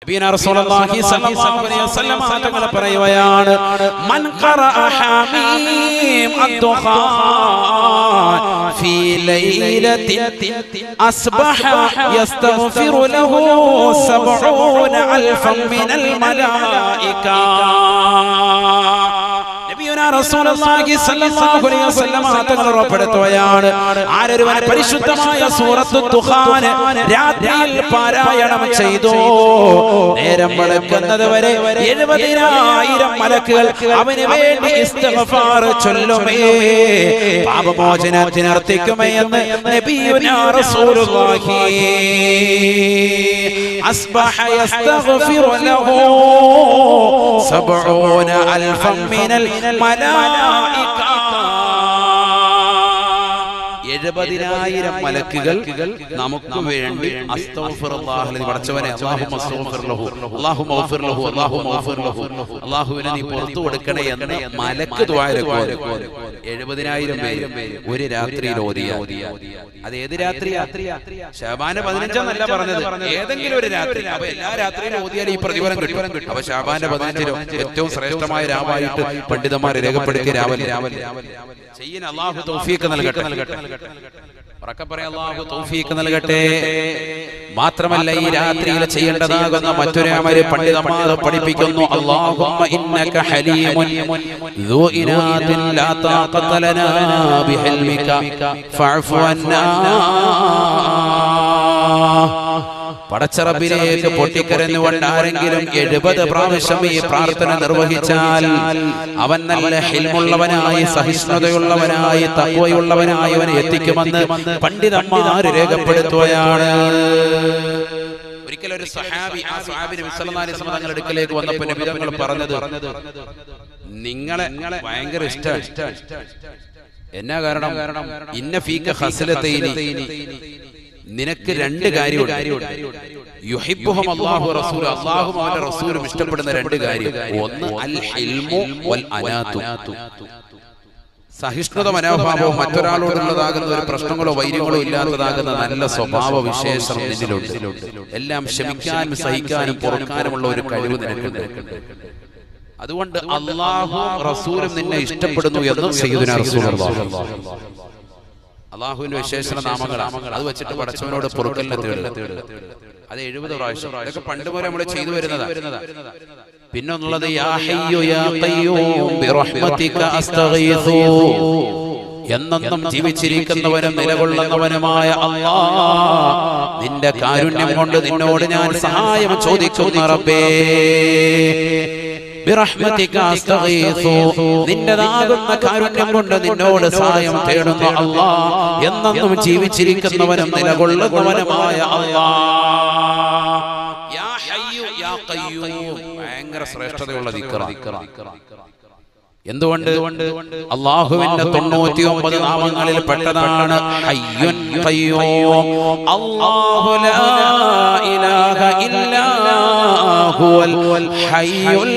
നബിയന റസൂലുള്ളാഹി സ്വല്ലല്ലാഹു അലൈഹി വസല്ലം തങ്ങൾ പറയുകയാണ് മൻ ഖറഅ ഹാമീം അദ്ദുഖാൻ ഫീ ലൈലത്തിൻ അസ്ബഹ യസ്തഗ്ഫിറു ലഹു സബ്ഊന അൽഫൻ മിനൽ മലായിക നബിയുനാ റസൂലുള്ളാഹി സ്വല്ലല്ലാഹു അലൈഹി വസല്ലം തങ്ങൾ ഉറപ്പെടുത്തുകയാണ് ആരൊരുവൻ പരിശുദ്ധമായ സൂറത്തു ദുഖാൻ രാത്രിയിൽ പാരായണം ചെയ്തു നേരം വെളുക്കുന്നത് വരെ എഴുപതിനായിരം മലക്കുകൾ അവന് വേണ്ടി ഇസ്തിഗ്ഫാർ ചൊല്ലുമേ പാപമോചനത്തിനർത്ഥിക്കുമേ എന്ന് നബിയുനാ റസൂലുള്ളാഹി അസ്ബഹ യസ്തഗ്ഫിറു ലഹു സബ്ഊന അൽഫൻ മിനൽ മലായിക എഴുപതിനായിരം മലക്കുകൾ നമുക്ക് വേണ്ടി അസ്തഗ്ഫിറുല്ലാഹ് അലൈഹി പടച്ചവനെ അല്ലാഹുമ്മ അസ്തഗ്ഫിർ ലഹു അല്ലാഹുമ്മ ഗഫിർ ലഹു അല്ലാഹുമ്മ ഗഫിർ ലഹു അല്ലാഹുവിനെ നീ പുറത്തു കൊടുക്കണേ എന്ന് മലക്ക് ദുആ എഴുപതിനായിരം പേര് ഒരു രാത്രിയിൽ ഓതിയ അത് ഏത് രാത്രിയാ ഷാബാന് പതിനഞ്ചാന്നല്ല പറഞ്ഞത് ഏതെങ്കിലും ഒരു രാത്രി അപ്പൊ എല്ലാ രാത്രിയിലും ഓതിയാൽ ഈ പ്രതിഫലം കിട്ടും അപ്പൊ ഷാബാന്റെ പതിനഞ്ചിലോ ഏറ്റവും ശ്രേഷ്ഠമായ രാവായിട്ട് പണ്ഡിതന്മാർ രേഖപ്പെടുത്തിയ രാവൽ ചെയ്യാൻ അള്ളാഹു തൗഫീഖ് നൽകട്ടെ ഉറക്കെ പറയാം അള്ളാഹു തൗഫീഖ് നൽകട്ടെ മാത്രമല്ല ഈ രാത്രിയിൽ ചെയ്യേണ്ടതാകുന്ന മറ്റൊരു അമര് പണ്ഡിതന്മാർ പഠിപ്പിക്കുന്നു അല്ലാഹുമ്മ ഇന്നക ഹലീമുൻ ذو إناد لا طاقة لنا بحلمك فاعف عنا പടച്ചറബിലേക്ക് പൊട്ടിക്കരഞ്ഞുകൊണ്ട് ആരെങ്കിലും എഴുപത് പ്രാവശ്യം ഈ പ്രാർത്ഥന നിർവഹിച്ചാൽ അവൻ നല്ല ഹിൽമുള്ളവനായി സഹിഷ്ണുതയുള്ളവനായി തത്വയുള്ളവനായി അവനെ എത്തിക്കുമെന്ന് പണ്ഡിതന്മാർ രേഖപ്പെടുത്തുകയാണ് ഒരിക്കലും ഒരു സഹാബി ആ സഹാബിന് വിസലനാലിസ്മ തങ്ങളുടെ അടുക്കലേക്ക് വന്നപ്പോൾ നബി തങ്ങൾ പറഞ്ഞത് നിങ്ങളെ ഭയങ്കര ഇഷ്ടമാണ് എന്നാ കാരണം ഇന്ന ഫീക്ക ഹസലത്തൈനി നിനക്ക് രണ്ട് കാര്യമുണ്ട് യുഹിബ്ബുഹും അല്ലാഹു റസൂൽ അല്ലാഹും അവന്റെ റസൂലും ഇഷ്ടപ്പെടുന്ന രണ്ട് കാര്യം ഒന്ന് അൽ ഹിൽമു വൽ അനാതു സഹിഷ്ണുത മനോഭാവവും മറ്റൊരാളോടുള്ളതാകുന്ന ഒരു പ്രശ്നങ്ങളോ വൈര്യങ്ങളോ ഇല്ലാത്തതാകുന്ന നല്ല സ്വഭാവ വിശേഷം നിന്നിലുണ്ട് എല്ലാം ക്ഷമിക്കാനും സഹിക്കാനും പൊറുക്കാനുമുള്ള ഒരു കഴിവ് നിനക്കുണ്ട് അതുകൊണ്ട് അള്ളാഹും റസൂലും നിന്നെ ഇഷ്ടപ്പെടുന്നു എന്ന് സയ്യിദുനാ റസൂലുള്ളാഹി അള്ളാഹുവിന്റെ വിശേഷണ നാമങ്ങളാണ് അത് വെച്ചിട്ട് പടച്ചവനോട് പൊറുക്കലിനെ തേടുക അത് എഴുപത് പ്രാവശ്യം ഇതൊക്കെ പണ്ട് പോലെ നമ്മൾ ചെയ്തു വരുന്നതാ പിന്നൊന്നുള്ളത് യാ ഹയ്യു യാ ഖയ്യൂം ബിറഹ്മതിക അസ്തഗീസു എന്നെന്നും ജീവിച്ചിരിക്കുന്നവനും നിലകൊള്ളുന്നവനുമായ അല്ലാ നിന്റെ കാരുണ്യം കൊണ്ട് നിന്നോട് ഞാൻ സഹായം ചോദിക്കുന്ന റബ്ബേ ബിറഹ്മതിക അസ്തഗീസു നിന്റേതാകുന്ന കാരുണ്യം കൊണ്ട് നിന്നോട് സഹായം തേടുന്ന അല്ലാ എന്നെന്നും ജീവിച്ചിരിക്കുന്നവനും നിലകൊള്ളുന്നവനുമായ അല്ലാ യാ ഹയ്യു യാ ഖയ്യൂം ഭയങ്കര ശ്രേഷ്ഠതയുള്ള ദിക്റാ എന്തുകൊണ്ട് അള്ളാഹുവിന്റെ തൊണ്ണൂറ്റി ഒമ്പത് നാമങ്ങളിൽ പെട്ടതാണ് ഹയ്യുൻ ഖയ്യൂം അല്ലാഹു ലാ ഇലാഹ ഇല്ലാ ഹുവൽ ഹയ്യുൽ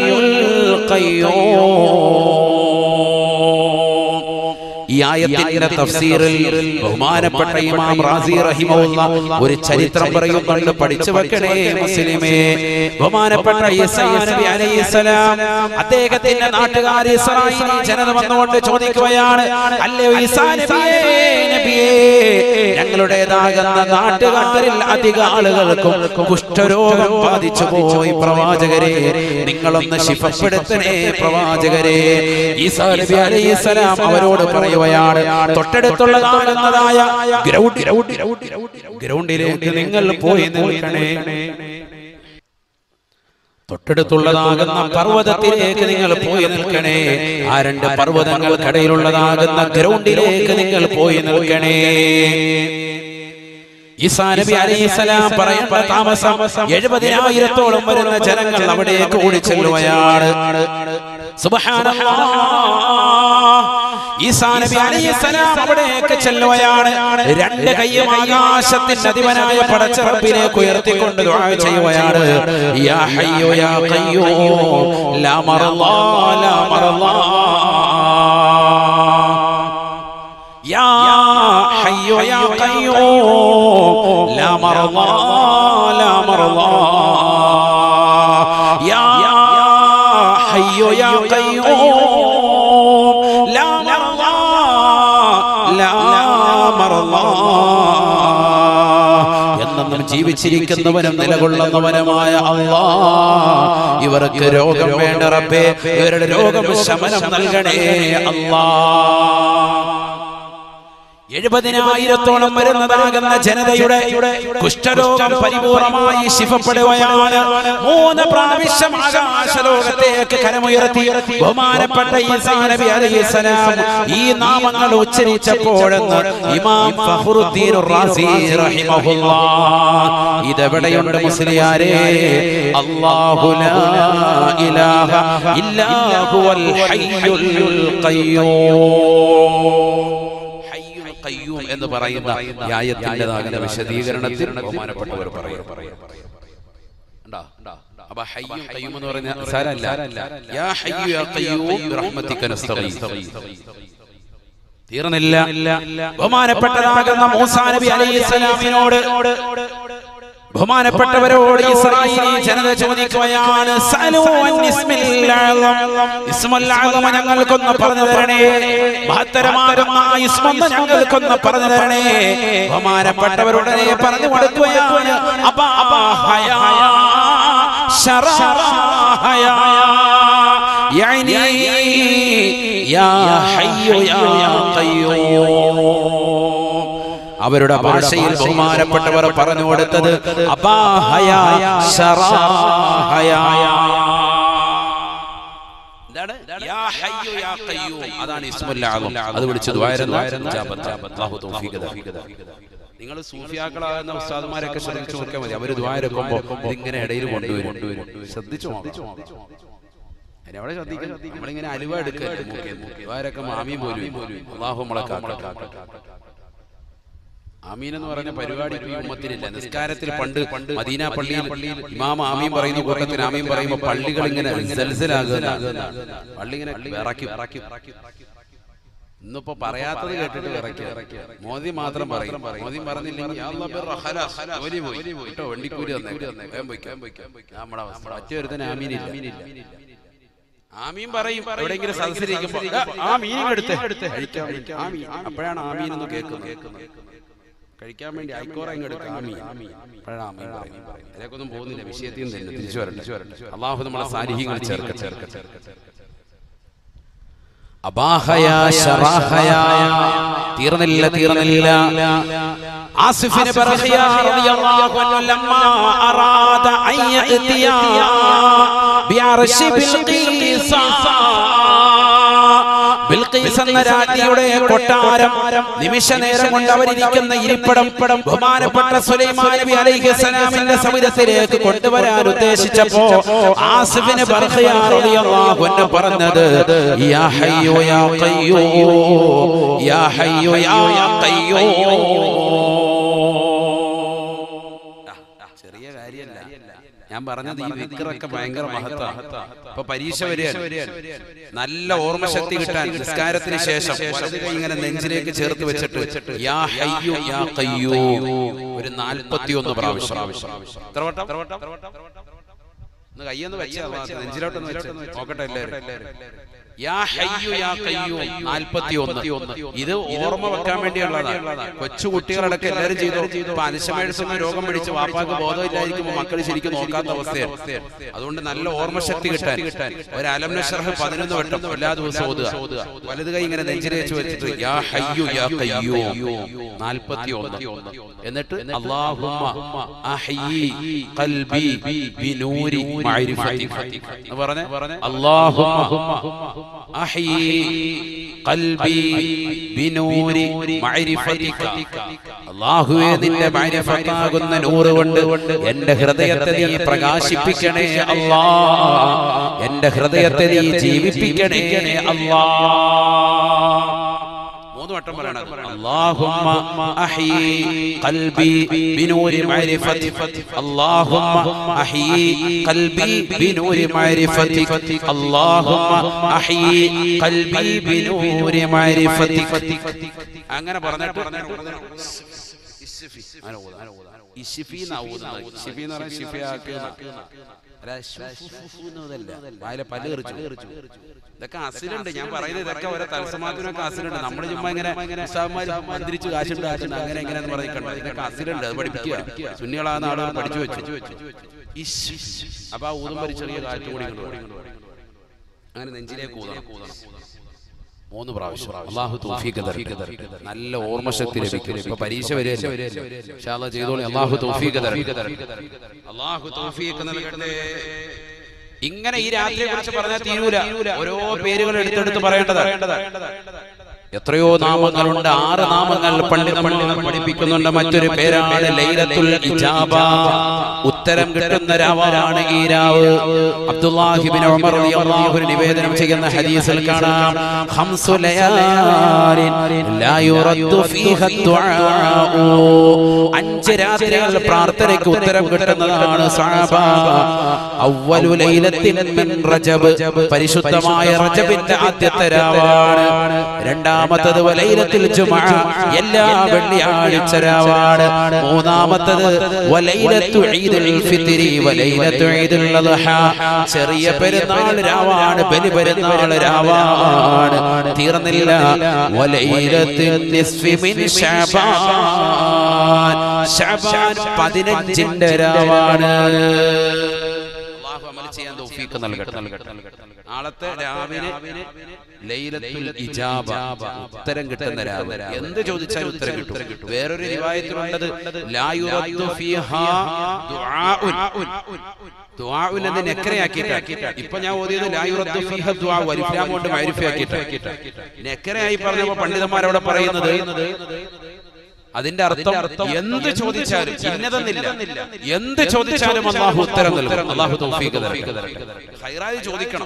ഖയ്യൂം ഈ ആയത്തിന്റെ തഫ്സീറിൽ ബഹുമാനപ്പെട്ട ഇമാം റാസി റഹിമഹുല്ല ഒരു ചരിത്രം പറയുന്നുണ്ട് പഠിച്ചു വെക്കണേ മുസ്ലിമേ ബഹുമാനപ്പെട്ട ഈസാ നബി അലൈഹിസ്സലാം അദ്ദേഹത്തിന്റെ നാട്ടുകാർ ഇസ്രായേലി ജനത വന്നുകൊണ്ട് ചോദിക്കുകയാണ് അല്ലയോ ഈസാ നബിയേ നബിയേ ഞങ്ങളുടേതാകുന്ന നാട്ടുകാരിൽ അധിക ആളുകൾക്കും കുഷ്ഠരോഗം ബാധിച്ചു പോയി പ്രവാചകരെ നിങ്ങളൊന്ന് ശിഫപ്പെടുത്തണേ പ്രവാചകരെ ഈസാ നബി അലൈഹിസ്സലാം അവരോട് പറയുകയാണ് തൊട്ടടുത്തുള്ള കാണുന്നതായ ഗ്രൗണ്ട് ഗ്രൗണ്ടിലേക്ക് നിങ്ങൾ പോയി നിൽക്കണേ തൊട്ടടുത്തുള്ളതാകുന്ന പർവ്വതത്തിലേക്ക് നിങ്ങൾ പോയി നിൽക്കണേ ആ രണ്ട് പർവ്വതങ്ങൾക്കിടയിലുള്ളതാകുന്ന ഗ്രൗണ്ടിലേക്ക് നിങ്ങൾ പോയി നിൽക്കണേ ഈസാ നബി അലൈഹിസ്സലാം പറയുന്ന താമസം എഴുപതിനായിരത്തോളം വരുന്ന ജനങ്ങൾ അവിടേക്ക് ഓടിച്ചെല്ലുകയാണ് സുബ്ഹാനല്ലാഹ് ഈസാ നബി അലൈഹിസ്സലാം അവിടേക്ക് ചെല്ലുകയാണ് രണ്ട് കൈയും ആകാശത്തിന്റെ അധിപനായ പടച്ച റബ്ബിലേക്ക് ഉയർത്തിക്കൊണ്ട് ദുആ ചെയ്യുകയാണ് യാ ഹയ്യോ യാ ഖയ്യൂം ലാ മറല്ലാ ലാ മറല്ലാ യാ ഹയ്യോ യാ ഖയ്യൂം ലാ മറല്ലാ ലാ മറല്ലാ يا قيوم لا مرضى لا مرضى എന്നും ജീവിച്ചിരിക്കുന്നവനും നിലകൊള്ളുന്നവനുമായ അള്ളാ ഇവർക്ക് രോഗം വേണ്ട റബ്ബേ ഇവരുടെ രോഗം ശമനം നൽകണേ അള്ളാ എഴുപതിനായിരത്തോളം വരുന്നതാകുന്ന ജനതയുടെ കുഷ്ഠരോഗം പരിപൂർണമായി ശിഫപ്പെടുകയാണ് മൂന്ന് പ്രാവശ്യം ആകാശലോകത്തേക്ക് കരമുയർത്തി ബഹുമാനപ്പെട്ട ഈസാ നബി അലൈഹിസ്സലാം ഈ നാമങ്ങൾ ഉച്ചരിച്ചപ്പോഴെന്ന് ഇമാം ഫഖറുദ്ദീൻ റാസി റഹിമഹുല്ലാഹ് ഇതെവിടെയുണ്ട് മുസ്ലിയാരെ അല്ലാഹു ലാ ഇലാഹ ഇല്ലാ ഹുവൽ ഹയ്യുൽ ഖയ്യൂം ഹയ്യുൽ ഖയ്യൂം എന്ന് പറയുന്ന ഈ ആയത്തിൻ്റെതാകുന്ന വിശദീകരണത്തിൽ ബഹുമാനപ്പെട്ടവർ പറയും ഉണ്ടോ? അപ്പൊ ഹയ്യും ഖയ്യൂം എന്ന് പറയുന്ന സാരല്ല യാ ഹയ്യു യാ ഖയ്യൂം ബിറഹ്മതിക നസ്തഗീസ് തീർന്നില്ല ബഹുമാനപ്പെട്ടതാകുന്ന മൂസാ നബി അലൈഹിസ്സലാമിനോട് ബഹുമാനപ്പെട്ടവരോട് ഇസ്രായേലി ജനത ചോദിക്കുകയാണ് സലൂ അൻ ഇസ്മിൽ അഅ്ളം. ഇസ്മുൽ അഅ്ളം ഞങ്ങൾക്കൊന്ന് പറഞ്ഞു തരണേ മഹത്തരമാകുന്ന ആ ഇസ്മൊന്ന് ഞങ്ങൾക്കൊന്ന് പറഞ്ഞു തരണേ ബഹുമാനപ്പെട്ടവരുടനെ പറഞ്ഞു കൊടുക്കുകയാണ് അപ്പാ ഹയാ ശറാഹയാ يعني يا حي يا قيوم അവരുടെ ഭാഷയിൽ ബഹുമാനപ്പെട്ടവർ പറഞ്ഞു കൊടുത്തത് അബാഹയ ശറാഹയ എന്താണ് യാ ഹയ്യു യാ ഖയ്യൂം അതാണ് ഇസ്മുൽ അഅ്ളം അത് വിളിച്ചു ദ്വാരന്ന അല്ലാഹു തൗഫീഖ് തൗഫീഖ് നിങ്ങൾ സൂഫിയാക്കളാകുന്ന ഉസ്താദുമാരൊക്കെ ശ്രദ്ധിച്ചു നോക്കിയാൽ മതി അവർ ദ്വാരക്കുമ്പോൾ ഇതിങ്ങനെ ഇടയിൽ കൊണ്ടുവരും ശ്രദ്ധിച്ചു നോക്കണം അതിന് അവിടെ ശ്രദ്ധിക്കണം നമ്മളിങ്ങനെ അലുവ എടുക്കുക ദ്വാരക്ക മാമി പോലും അള്ളാഹു നമ്മളെ ആമീൻ എന്ന് പറഞ്ഞ പരിപാടി ഇപ്പൊ ഈ ഉമ്മത്തിനില്ല നിസ്കാരത്തിൽ പണ്ട് മദീന പള്ളിയിൽ ഇമാം ആമീൻ പറയുന്ന കൂട്ടത്തിൽ ആമീൻ പറയുമ്പോൾ പള്ളികൾ ഇങ്ങനെ സൽസലാകുന്ന പള്ളി ഇങ്ങനെ വിറക്കി ഇന്നിപ്പോ പറയാത്തത് കേട്ടിട്ട് വിറക്കുക മോദി മാത്രം പറയും മോദി പറഞ്ഞില്ലെങ്കിൽ യാ അല്ലാ ബിർ ഖലാസ്, ജോലി പോയി കേട്ടോ വണ്ടിക്കൂലി തന്നെ വേഗം പോയിക്കോ. നമ്മുടെ അവസ്ഥ മറ്റൊരുത്തൻ ആമീനില്ല ആമീൻ പറയും എവിടെയെങ്കിലും സദസ്സിലിരിക്കുമ്പോൾ ആ മീൻ എടുത്ത് കഴിക്കാൻ വേണ്ടി ആമീൻ അപ്പോഴാണ് ആമീൻ എന്ന് കേൾക്കുന്നത് കഴിക്കാൻ വേണ്ടി ഐക്കോറ ഇങ്ങ് എടുക്കുക ആമീൻ അപ്പോഴാണ് ആമീൻ പറയുന്നത് അതിലേക്കൊന്നും പോകുന്നില്ല വിഷയത്തിൽ നിന്ന് തന്നെ തിരിച്ചു വരട്ടെ അള്ളാഹു നമ്മളെ സാന്നിധ്യങ്ങൾ ചേർക്ക ചേർക്ക ചേർക്ക അബാഹയ ശറാഹയ തീർന്നില്ല തീർന്നില്ല ആസിഫിന് ബർഹിയ റളിയല്ലാഹു അൻഹു ലമ്മാ അറാദ അൻ യഅതിയ ബിഅർശി ബിൽഖീസ ബിൽഖീസ് എന്ന രാജ്ഞിയുടെ കൊട്ടാരം നിമിഷ നേരം കൊണ്ട് അവരിയ്ക്കുന്ന ഇരിപ്പിടം ബഹുമാനപ്പെട്ട സുലൈമാൻ നബി അലൈഹിസ്സലാമിന്റെ സമുദ്രത്തിലേക്ക് കൊണ്ടുവരാൻ ഉദ്ദേശിച്ചപ്പോ ആസിഫിന് ബർഹിയ റളിയല്ലാഹു അൻഹു പറഞ്ഞത് യാ ഹയ്യോ യാ ഖയ്യോ യാ ഹയ്യോ യാ ഖയ്യോ ചെറിയ കാര്യമല്ല ഞാൻ പറഞ്ഞത് ഈ വിക്രൊക്കെ ഭയങ്കര മഹത്വ ഇപ്പൊ പരീക്ഷ വരികയാണ് നല്ല ഓർമ്മശക്തി കിട്ടാൻ നിസ്കാരത്തിന് ശേഷം വലത് കൈ ഇങ്ങനെ നെഞ്ചിലേക്ക് ചേർത്ത് വെച്ചിട്ട് യാ ഹയ്യോ യാ ഖയ്യോ ഒരു നാൽപ്പത്തിയൊന്ന് പ്രാവശ്യം എത്ര വട്ടം ഒന്ന് കയ്യൊന്ന് വെച്ചാ നെഞ്ചിലോട്ടൊന്ന് വെച്ച് നോക്കട്ടെ എല്ലാവരും യാ ഹയ്യു യാ ഖയ്യൂം 41 ഇത് ഓർമ്മ വെക്കാൻ വേണ്ടിയുള്ളതാണ് കൊച്ചു കുട്ടികളടക്കം എല്ലാവരും ചെയ്തു ഇപ്പൊ അൽഷമേഴ്സ് എന്ന രോഗം പിടിച്ച് വാപ്പാക്ക് ബോധമില്ലായിരിക്കുമ്പോൾ മക്കൾ ശരിക്കും നോക്കാത്ത അവസ്ഥയാണ് അതുകൊണ്ട് നല്ല ഓർമ്മശക്തി കിട്ടാൻ ഒരു അലം നഷറഹ് പതിനൊന്ന് വട്ടം എല്ലാ ദിവസവും ഓതുക വലത് കൈ ഇങ്ങനെ നെഞ്ചിൽ വെച്ച് വെച്ചിട്ട് യാ ഹയ്യു യാ ഖയ്യൂം 41 എന്നിട്ട് അല്ലാഹുമ്മ അഹ്യി ഖൽബി ബിനൂരി മഅരിഫതിക എന്ന് പറഞ്ഞേ അല്ലാഹുമ്മ أحيي قلبي بنور معرفتك അള്ളാഹുവേ നിന്റെ മഅരിഫത്താകുന്ന നൂറ് കൊണ്ട് എന്റെ ഹൃദയത്തെ നീ പ്രകാശിപ്പിക്കണേ അല്ലാ എന്റെ ഹൃദയത്തെ നീ ജീവിപ്പിക്കണേ അല്ലാ മൂന്ന് വട്ടം പറയണം അല്ലാഹുമ്മ അഹ്യി ഖൽബി ബിനൂരി മഅരിഫതിക അല്ലാഹുമ്മ അഹ്യി ഖൽബി ബിനൂരി മഅരിഫതിക അല്ലാഹുമ്മ അഹ്യി ഖൽബി ബിനൂരി മഅരിഫതിക അങ്ങനെ പറഞ്ഞിട്ട് ഇസ്ഫി എന്ന് പറഞ്ഞാൽ ഷിഫിയാക്കുക അല്ല, ശു, ഫു, ഫു, ഫു എന്നതല്ല. വായിലെ പല്ല് തെറിച്ചു. ഇതൊക്കെ അസിലുണ്ട് ഞാൻ പറയുന്നത് ഇതൊക്കെ ഓരോ തത്സമാത്തിനൊക്കെ അസിലുണ്ട് നമ്മൾ ചുമ്മാ ഇങ്ങനെ ഉസ്താവന്മാര് മന്ത്രിച്ച് കാശുണ്ടാക്കുന്ന അങ്ങനെ എങ്ങനെ എന്ന് പറയുന്നുണ്ട് ഇതൊക്കെ അസിലുണ്ട് അത് പഠിപ്പിക്കുക സുന്നികളാകുന്ന ആളുകൾ പഠിച്ചു വെച്ചു ഇശ്. അപ്പൊ ആ ഊതുമ്പോ ഒരു ചെറിയ കാറ്റ് കൂടി ഇങ്ങോട്ട് വരും. അങ്ങനെ നെഞ്ചിലേക്ക് ഊതണം മൂന്ന് പ്രാവശ്യം അള്ളാഹു തൗഫീഖ് തരട്ടെ നല്ല ഓർമ്മശക്തി ലഭിക്കും ഇപ്പൊ പരീക്ഷ വരെയല്ലേ ഇൻഷാ അല്ലാഹ് ചെയ്തോളി അള്ളാഹു തൗഫീഖ് തരട്ടെ അള്ളാഹു തൗഫീഖ് നൽകട്ടെ ഇങ്ങനെ ഈ രാത്രിയെ കുറിച്ച് പറഞ്ഞാൽ തീരൂല ഓരോ പേരുകൾ എടുത്തെടുത്ത് പറയേണ്ടത് എത്രയോ നാമങ്ങളുണ്ട് ആറ് നാമങ്ങൾ പണ്ഡിതന്മാർ പഠിപ്പിക്കുന്നുണ്ട് മറ്റൊരു പേരാണ് ലൈലത്തുൽ ഇജാബ ഉത്തരം കിട്ടുന്ന രാവാണ് ഈ രാവ് അബ്ദുല്ലാഹിബിൻ ഉമർ റളിയല്ലാഹു അൻഹു നിവേദനം ചെയ്യുന്ന ഹദീസിൽ കാണാം ഖംസു ലയാലിൻ ലാ യുറദ്ദു ഫീഹ ദുആഉ അഞ്ച് രാത്രികൾ പ്രാർത്ഥനയ്ക്ക് ഉത്തരം കിട്ടുന്നതാണ് സഹാബ അവ്വലു ലൈലത്തിൻ മിൻ റജബ് പരിശുദ്ധമായ റജബിന്റെ ആദ്യത്തെ രാവാണ് രണ്ടാമത്തത് വലൈലത്തിൽ ജുമഅ എല്ലാ വെള്ളിയാഴ്ച രാവാണ് മൂന്നാമത്തത് വലൈലത്തു ഈദുൽ ഫിത്രി വലൈലത്തു ഈദുൽ അദ്ഹ ചെറിയ പെരുന്നാൾ രാവാണ് ബലി പെരുന്നാൾ രാവാണ് തീർന്നില്ല വലൈലത്തുൻ നിസ്ഫി മിൻ ശഅബാൻ ശഅബാൻ 15ന്റെ രാവാണ് അല്ലാഹു അമൽ ചെയ്യാൻ തൗഫീഖ് നൽകട്ടെ നാളത്തെ രാവിലെ ലൈലത്തുൽ ഇജാബ ഉത്തരം കിട്ടുന്ന രാവ് എന്ത് ചോദിച്ചാലും ഉത്തരം കിട്ടും വേറൊരു റിവായത്തിലുള്ളത് ലാ യുറദ്ദു ഫീഹാ ദുആഉൻ ദുആഉൻ എന്ന് നെക്കറയാക്കിയിട്ട് ഇപ്പൊ ഞാൻ ഓതിയത് ലാ യുറദ്ദു ഫീഹ ദുആ വലിഫ്ലാം കൊണ്ട് മഅരിഫയാക്കിയിട്ട് നെക്കറയായി പറഞ്ഞപ്പോൾ പണ്ഡിതന്മാർ അവിടെ പറയുന്നത് അതിന്റെ അർത്ഥം എന്ത് ചോദിച്ചാലും ഇന്നതെന്നില്ല എന്ത് ചോദിച്ചാലും അള്ളാഹു ഉത്തരം നൽകും അള്ളാഹു തൗഫീഖ് തരട്ടെ ഹൈറായി ചോദിക്കണം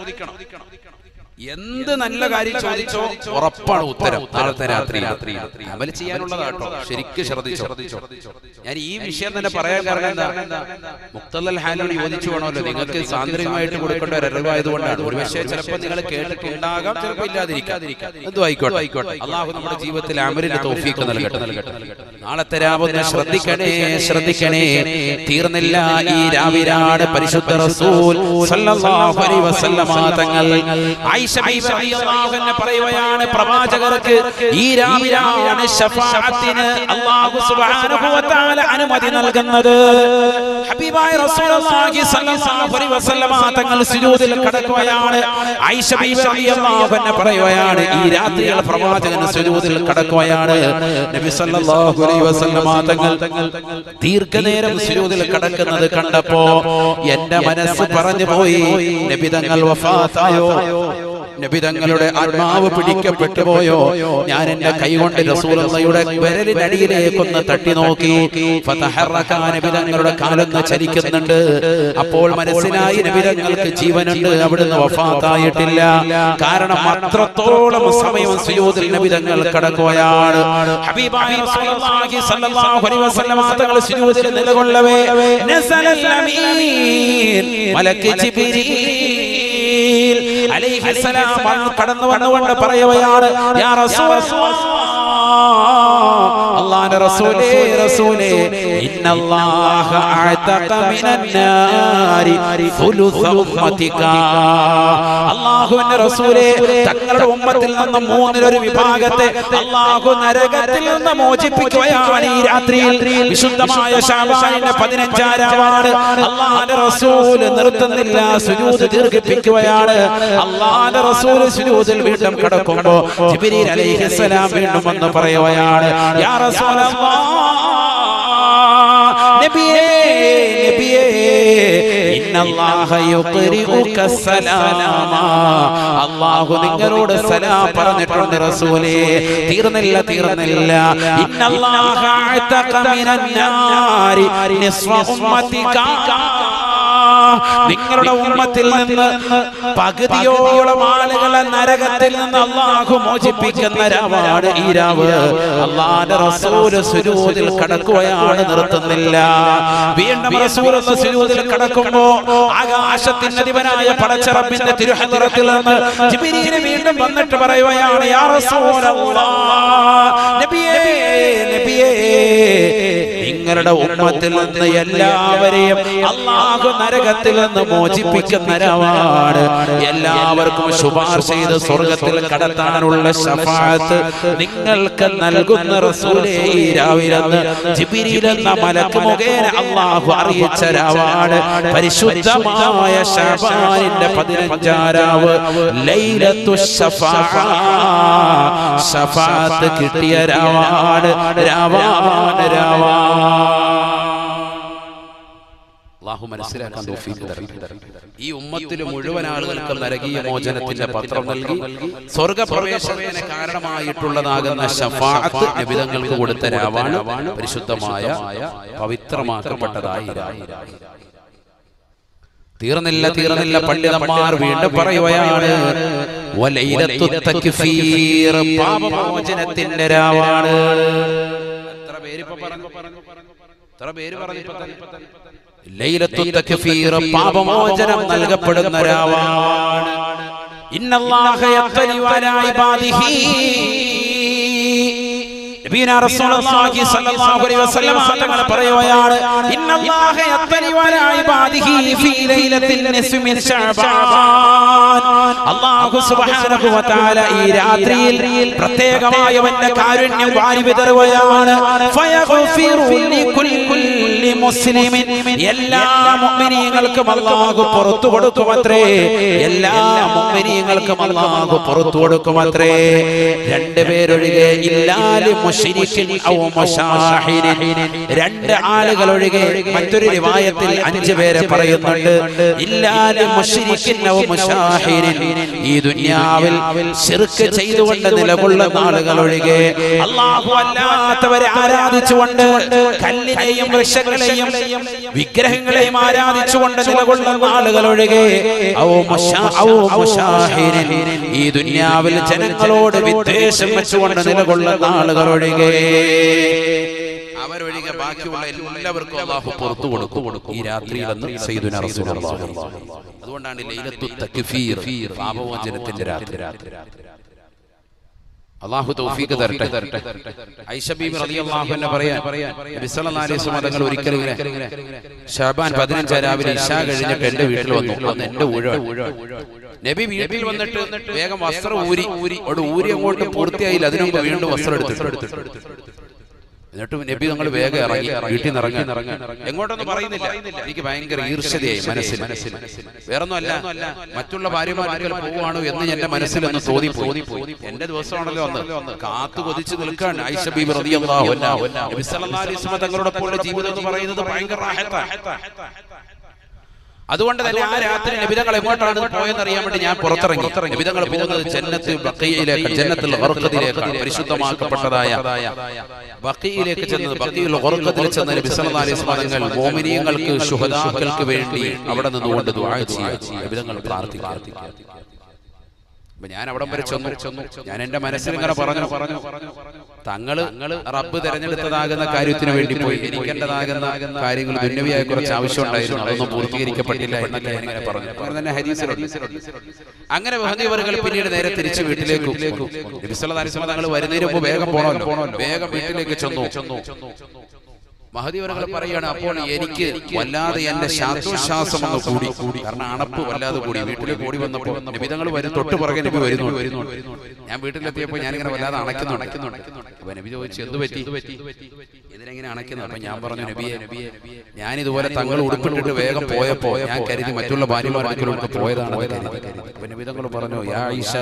എന്ത് നല്ല കാര്യം ചോദിച്ചോ ഉറപ്പാണ് ഉത്തരം നാളത്തെ രാത്രി അമൽ ചെയ്യാനുള്ളതാട്ടോ ശരിക്കും ശ്രദ്ധിച്ചോ ഞാൻ ഈ വിഷയം തന്നെ പറയാൻ കാരണം എന്താ മുക്തൽ ഹാലോട് യോജിച്ചു വേണമല്ലോ നിങ്ങൾക്ക് സാന്ദ്രികമായിട്ട് കൊടുക്കേണ്ട ഒരു അറിവായതുകൊണ്ടാണ് ഒരു പക്ഷേ ചിലപ്പോൾ നിങ്ങൾ കേട്ടിട്ടുണ്ടാകാം ചിലപ്പോൾ ഇല്ലാതിരിക്കാം എന്തോ ആയിക്കോട്ടെ ആയിക്കോട്ടെ അള്ളാഹു നമ്മുടെ ജീവിതത്തിൽ അമലിന് തൗഫീഖ് നൽകട്ടെ നൽകട്ടെ നാളത്തെ രാവൊന്ന് ശ്രദ്ധിക്കണേ ശ്രദ്ധിക്കണേ തീർന്നില്ല ഈ രാവിലാണ് പരിശുദ്ധ റസൂൽ സല്ലല്ലാഹു അലൈഹി വസല്ലമ തങ്ങൾ ആയിഷ ബീബി റളിയല്ലാഹു അൻഹ പറയുകയാണ് പ്രവാചകർക്ക് ഈ രാവിലാണ് ശഫാഅത്തിന് അല്ലാഹു സുബ്ഹാനഹു വ തആല അനുമതി നൽകുന്നത് ഹബീബായ റസൂലുള്ളാഹി സ്വല്ലല്ലാഹു അലൈഹി വസല്ലമ തങ്ങൾ സുജൂദിൽ കടക്കുകയാണ് ആയിഷ ബീബി റളിയല്ലാഹു അൻഹ പറയുകയാണ് ഈ രാത്രികൾ പ്രവാചകൻ സുജൂദിൽ കടക്കുകയാണ് നബി സല്ലല്ലാഹു അലൈഹി വസല്ലമ തങ്ങൾ ദീർഘനേരം സുജൂദിൽ കടക്കുന്നത് കണ്ടപ്പോ എന്റെ മനസ്സ് പറഞ്ഞു പോയി നബി തങ്ങൾ വഫാത്തായോ നബി തങ്ങളുടെ ആത്മാവ് പിടിക്കപ്പെട്ടു പോയോ ഞാൻ എന്റെ കൈകൊണ്ട് റസൂലുള്ളയുടെ വിരലിനടിയിലേക്കൊന്ന് തട്ടി നോക്കി ഫതഹറക നബി തങ്ങളുടെ കാലൊന്ന് ചലിക്കുന്നുണ്ട് അപ്പോൾ മനസ്സിലായി നബി തങ്ങൾക്ക് ജീവനുണ്ട് അവിടുന്ന് വഫാത്തായിട്ടില്ല കാരണം അത്രത്തോളം സമയം സുജൂദിൽ നബി തങ്ങൾ കടക്കുകയാണ് ഹബീബായ റസൂലുള്ളാഹി സ്വല്ലല്ലാഹു അലൈഹി വസല്ലം തങ്ങൾ സുജൂദിൽ നിലകൊള്ളവേ നസലൽ അമീൻ മലക്ക് ജിബ്രീൽ അലൈഹിസ്സലാം കടന്നു വന്നുകൊണ്ട് പറയുകയാണ് യാ റസൂലല്ലാഹ് അല്ലാഹുവിന്റെ റസൂലേ റസൂലേ ഇന്നല്ലാഹ അഅതഖ മിനൻ നാരി ഫുലുസ ഉമ്മതിക അല്ലാഹുവിന്റെ റസൂലേ തങ്ങളുടെ ഉമ്മത്തിൽ നിന്ന് മൂന്നിലൊരു വിഭാഗത്തെ അല്ലാഹു നരകത്തിൽ നിന്ന് മോചിപ്പിക്കുകയാണ് ഈ രാത്രിയിൽ വിശുദ്ധമായ ശഅബാനിന്റെ പതിനഞ്ചാരാവാണ് അല്ലാഹുവിന്റെ റസൂൽ നിർത്തുന്നില്ല സുജൂദ് ദീർഘിപ്പിക്കുകയാണ് അല്ലാഹുവിന്റെ റസൂൽ സുജൂദിൽ വീണ്ടും കിടക്കുമ്പോൾ ജിബ്രീൽ അലൈഹിസ്സലാം വീണ്ടും വന്ന് പറയുകയാണ് യാ റസൂലല്ലാഹ് നബിയേ നബിയേ ഇന്നല്ലാഹ യുഖ്രിഉക സലാമ അല്ലാഹു നിങ്ങളോട് സലാം പറഞ്ഞിട്ടുണ്ട് റസൂലേ തീർന്നില്ല തീർന്നില്ല ഇന്നല്ലാഹ അഅതഖ മിനൻ നാരി നിസ്ഫ ഉമ്മതിക നിങ്ങളുടെ ഉമ്മത്തിൽ നിന്ന് പകുതിയോളം ആളുകളെ നരകത്തിൽ നിന്ന് അള്ളാഹു മോചിപ്പിക്കുന്ന രാവാണ് ഈ രാവ് അള്ളാന്റെ റസൂല് സുരൂതിൽ കടക്കുകയാണ് നിർത്തുന്നില്ല വീണ്ടും റസൂൽ സുരൂതിൽ കടക്കുമ്പോ ആകാശത്തിന്റെ അധിപനായ പടച്ചറപ്പിന്റെ തിരുഹലത്തിൽ നിന്ന് ജിബിരിയിൽ വീണ്ടും വന്നിട്ട് പറയുകയാണ് യാ റസൂലല്ലാഹ് നബിയേ നബിയേ നിങ്ങളുടെ ഉമ്മത്തിൽ നിന്ന് എല്ലാവരെയും അള്ളാഹു നരകത്തിൽ നിന്ന് മോചിപ്പിക്കുന്ന രാവാണ് എല്ലാവർക്കും ശുപാർശ ചെയ്ത് സ്വർഗത്തിൽ കടത്താനുള്ള ശഫാത്ത് നിങ്ങൾക്ക് നൽകുന്ന റസൂലേ ഈ രാവിലെന്ന് ജിബിരിൽ എന്ന മലക്ക് മുഖേന അള്ളാഹു അറിയിച്ച രാവാണ് പരിശുദ്ധമായ ശഫാനിന്റെ പതിനഞ്ചാരാവ് ലൈലത്തു ശഫാ ശഫാത്ത് കിട്ടിയ രാവാണ് രാവാണ് രാവാ അള്ളാഹു മനസ്സിലാക്കാൻ തൗഫീഖ് തരട്ടെ. ഈ ഉമ്മത്തിൽ മുഴുവൻ ആളുകൾക്ക് നരകീയ മോചനത്തിന്റെ പത്രം നൽകി സ്വർഗപ്രവേശനത്തിന് കാരണമായിട്ടുള്ളതാകുന്ന ഷഫാഅത്ത് നിബിതങ്ങൾക്ക് കൊടുത്ത രാവാണ് പരിശുദ്ധമായ പവിത്രമാക്കപ്പെട്ടതായി രാവ്. തീർന്നില്ല തീർന്നില്ല പണ്ഡിതന്മാർ വീണ്ടും പറയുകയാണ് വലൈലത്തു തക്ഫീർ പാപമോചനത്തിന്റെ രാവാണ് എത്ര പേര് ഇപ്പൊ പറഞ്ഞു എത്ര പേര് പറഞ്ഞു ഇപ്പൊ തന്നെ? ലൈലത്തു തക്ഫീർ പാപമോചനം നൽകപ്പെടുന്ന രാവാണ് ഇന്നല്ലാഹ യത്തലി അലാ ഇബാദിഹി നബീന റസൂലുള്ളാഹി സ്വല്ലല്ലാഹു അലൈഹി വസല്ലം തങ്ങൾ പറയുകയാണ് ഇന്നല്ലാഹ യത്തലി അലാ ഇബാദിഹി ഫീ ലൈലത്തിൽ നിസ്ഫി മിൻ ശഅബാൻ അല്ലാഹു സുബ്ഹാനഹു വ തആല ഈ രാത്രിയിൽ പ്രത്യേകമായ അവന്റെ കാരുണ്യം വാരി വിതറുകയാണ് ഫയഗ്ഫിറു ലികുല്ലി മുസ്ലിമിൻ എല്ലാ മുഅ്മിനീങ്ങൾക്കും അല്ലാഹു പുറത്തു കൊടുക്കുമത്രേ എല്ലാ മുഅ്മിനീങ്ങൾക്കും അല്ലാഹു പുറത്തു കൊടുക്കുമത്രേ രണ്ട് പേരൊഴികെ ഇല്ലാലി മുശ്രിക്കിൻ ഔ മുശാഹിരിൻ രണ്ട് ആളുകൾ ഒഴികെ മറ്റൊരു റിവായത്തിൽ അഞ്ച് പേരെ പറയുന്നുണ്ട് ഇല്ലാലി മുശ്രിക്കിൻ ഔ മുശാഹിരിൻ ഈ ദുനിയാവിൽ ശിർക്ക് ചെയ്തുകൊണ്ട് നിലകൊള്ളുന്ന ആളുകൾ ഒഴികെ അല്ലാഹു അല്ലാത്തവരെ ആരാധിച്ചുകൊണ്ട് കല്ലിനെയും വൃക്ഷങ്ങളെയും വിഗ്രഹങ്ങളെയും ആരാധിച്ചുകൊണ്ട് നിലകൊള്ളുന്ന ആളുകൾ ഒഴികെ ഔ മുശാ- ഔ മുശാഹിരിൻ ഈ ദുനിയാവിൽ ജനങ്ങളോട് വിദ്വേഷം വെച്ചുകൊണ്ട് നിലകൊള്ളുന്ന ആളുകൾ ഒഴികെ അവരൊഴികെ ബാക്കിയുള്ള എല്ലാവർക്കും അള്ളാഹു പുറത്തു കൊടുക്കും ഈ രാത്രിയിലെന്ന് സയ്യിദുനാ റസൂലുള്ളാഹി അതുകൊണ്ടാണ് ലൈലത്തു തക്ഫീർ പാപമോചനത്തിന്റെ രാത്രി അള്ളാഹു തൗഫീഖ് തരട്ടെ ഐഷ ബീബി റളിയല്ലാഹു അൻഹ പറയാൻ നബി സല്ലല്ലാഹു അലൈഹി വസല്ലം തങ്ങൾ ഒരിക്കൽ ഇങ്ങനെ ഷാബാൻ 15 രാവിലെ ഇശാ കഴിഞ്ഞിട്ട് എന്റെ വീട്ടിൽ വന്നു അന്ന് എന്റെ ഊഴ നബി വീട്ടിൽ വന്നിട്ട് വേഗം വസ്ത്രം ഊരി ഊരി അവിടെ ഊരി അങ്ങോട്ട് പൂർത്തിയായില്ല അതിനു മുമ്പ് വീണ്ടും വസ്ത്രം എടുത്തു എന്നിട്ട് നബി നമ്മൾ വേഗം ഇറങ്ങി വീട്ടിൽ നിന്ന് ഇറങ്ങി എങ്ങോട്ടൊന്നും പറയുന്നില്ല എനിക്ക് ഭയങ്കര ഈർഷ്യതയായി മനസ്സിൽ വേറൊന്നും അല്ല മറ്റുള്ള ഭാര്യമാർക്കൽ പോവാണോ എന്ന് എന്റെ മനസ്സിൽ ഒന്ന് തോന്നി പോയി എന്റെ ദിവസമാണല്ലോ അന്ന് കാത്തു കൊതിച്ച് നിൽക്കാൻ ഐഷ ബീബി റളിയല്ലാഹു അൻഹ നബി സല്ലല്ലാഹു അലൈഹി വസല്ലം തങ്ങളോടൊപ്പമുള്ള ജീവിതം എന്ന് പറയുന്നത് ഭയങ്കര റാഹത്താണ് അതുകൊണ്ട് തന്നെ ആ രാത്രി നബിതങ്ങൾ എങ്ങോട്ടാണ് പോയെന്ന് അറിയാൻ വേണ്ടി ഞാൻ പുറത്തിറങ്ങി നബിതങ്ങൾ പോകുന്നത് ജന്നത്ത് ബക്കയിലേക്ക് ജന്നത്തിൽ ഗർഖത്തിലേക്കാണ് പരിശുദ്ധമാക്കപ്പെട്ടതായ ബക്കയിലേക്ക് ചെന്നത് ബക്കയിൽ ഗർഖത്തിൽ ചെന്ന നബി സല്ലല്ലാഹു അലൈഹി വസല്ലം തങ്ങൾ മോമിനിയങ്ങൾക്ക് ശുഹദാക്കൾക്ക് വേണ്ടി അവിടെ നിന്നുകൊണ്ട് ദുആ ചെയ്യുക നബിതങ്ങൾ പ്രാർത്ഥിക്കുക അപ്പൊ ഞാൻ അവിടം വരെ ചെന്നു ഞാൻ എന്റെ മനസ്സിൽ ഇങ്ങനെ പറഞ്ഞു പറഞ്ഞു തങ്ങള് റബ്ബ് തെരഞ്ഞെടുത്തതാകുന്ന കാര്യത്തിന് വേണ്ടി പോയി എനിക്കേണ്ടതാകുന്ന കാര്യങ്ങൾ ദുന്യവിയായ കുറച്ച് ആവശ്യമുണ്ടായിരുന്നു അതൊന്നും പൂർത്തീകരിക്കപ്പെട്ടില്ല എന്നൊക്കെ ഞാൻ ഇങ്ങനെ പറഞ്ഞു അപ്പോൾ തന്നെ ഹദീസിലുണ്ട് അങ്ങനെ വഹദിവറുകൾ പിന്നീട് നേരെ തിരിച്ച് വീട്ടിലേക്ക് നബിസ്വല്ലാസ്വല തങ്ങൾ വരുന്നതിന് മുമ്പ് വേഗം പോകണമല്ലോ വേഗം വീട്ടിലേക്ക് ചെന്നു മഹദിവരകൾ പറയാണ് അപ്പോൾ എനിക്ക് വല്ലാതെ എന്റെ ശ്വാസോച്ഛ്വാസം ഒന്ന് കൂടി കാരണം അണപ്പ് വല്ലാതെ കൂടി വീട്ടിലേക്ക് ഓടി വന്നപ്പോൾ നബിതങ്ങൾ വരും തൊട്ട് പുറകെ നബി വരുന്നു വരുന്നു ഞാൻ വീട്ടിലെത്തിയപ്പോൾ ഞാനിങ്ങനെ വല്ലാതെ അണയ്ക്കുന്നു അണയ്ക്കുന്നു അപ്പൊ നബി ചോദിച്ചു എന്ത് പറ്റി ഇതിനെങ്ങനെ അണയ്ക്കുന്നു അപ്പൊ ഞാൻ പറഞ്ഞു നബിയെ നബിയെ ഞാൻ ഇതുപോലെ തങ്ങൾ ഉടുപ്പിട്ടിട്ട് വേഗം പോയപ്പോ ഞാൻ കരുതി മറ്റുള്ള ഭാര്യമാരുടെ പോയതാണ് അപ്പൊ നബിതങ്ങൾ പറഞ്ഞു യാ ഈശ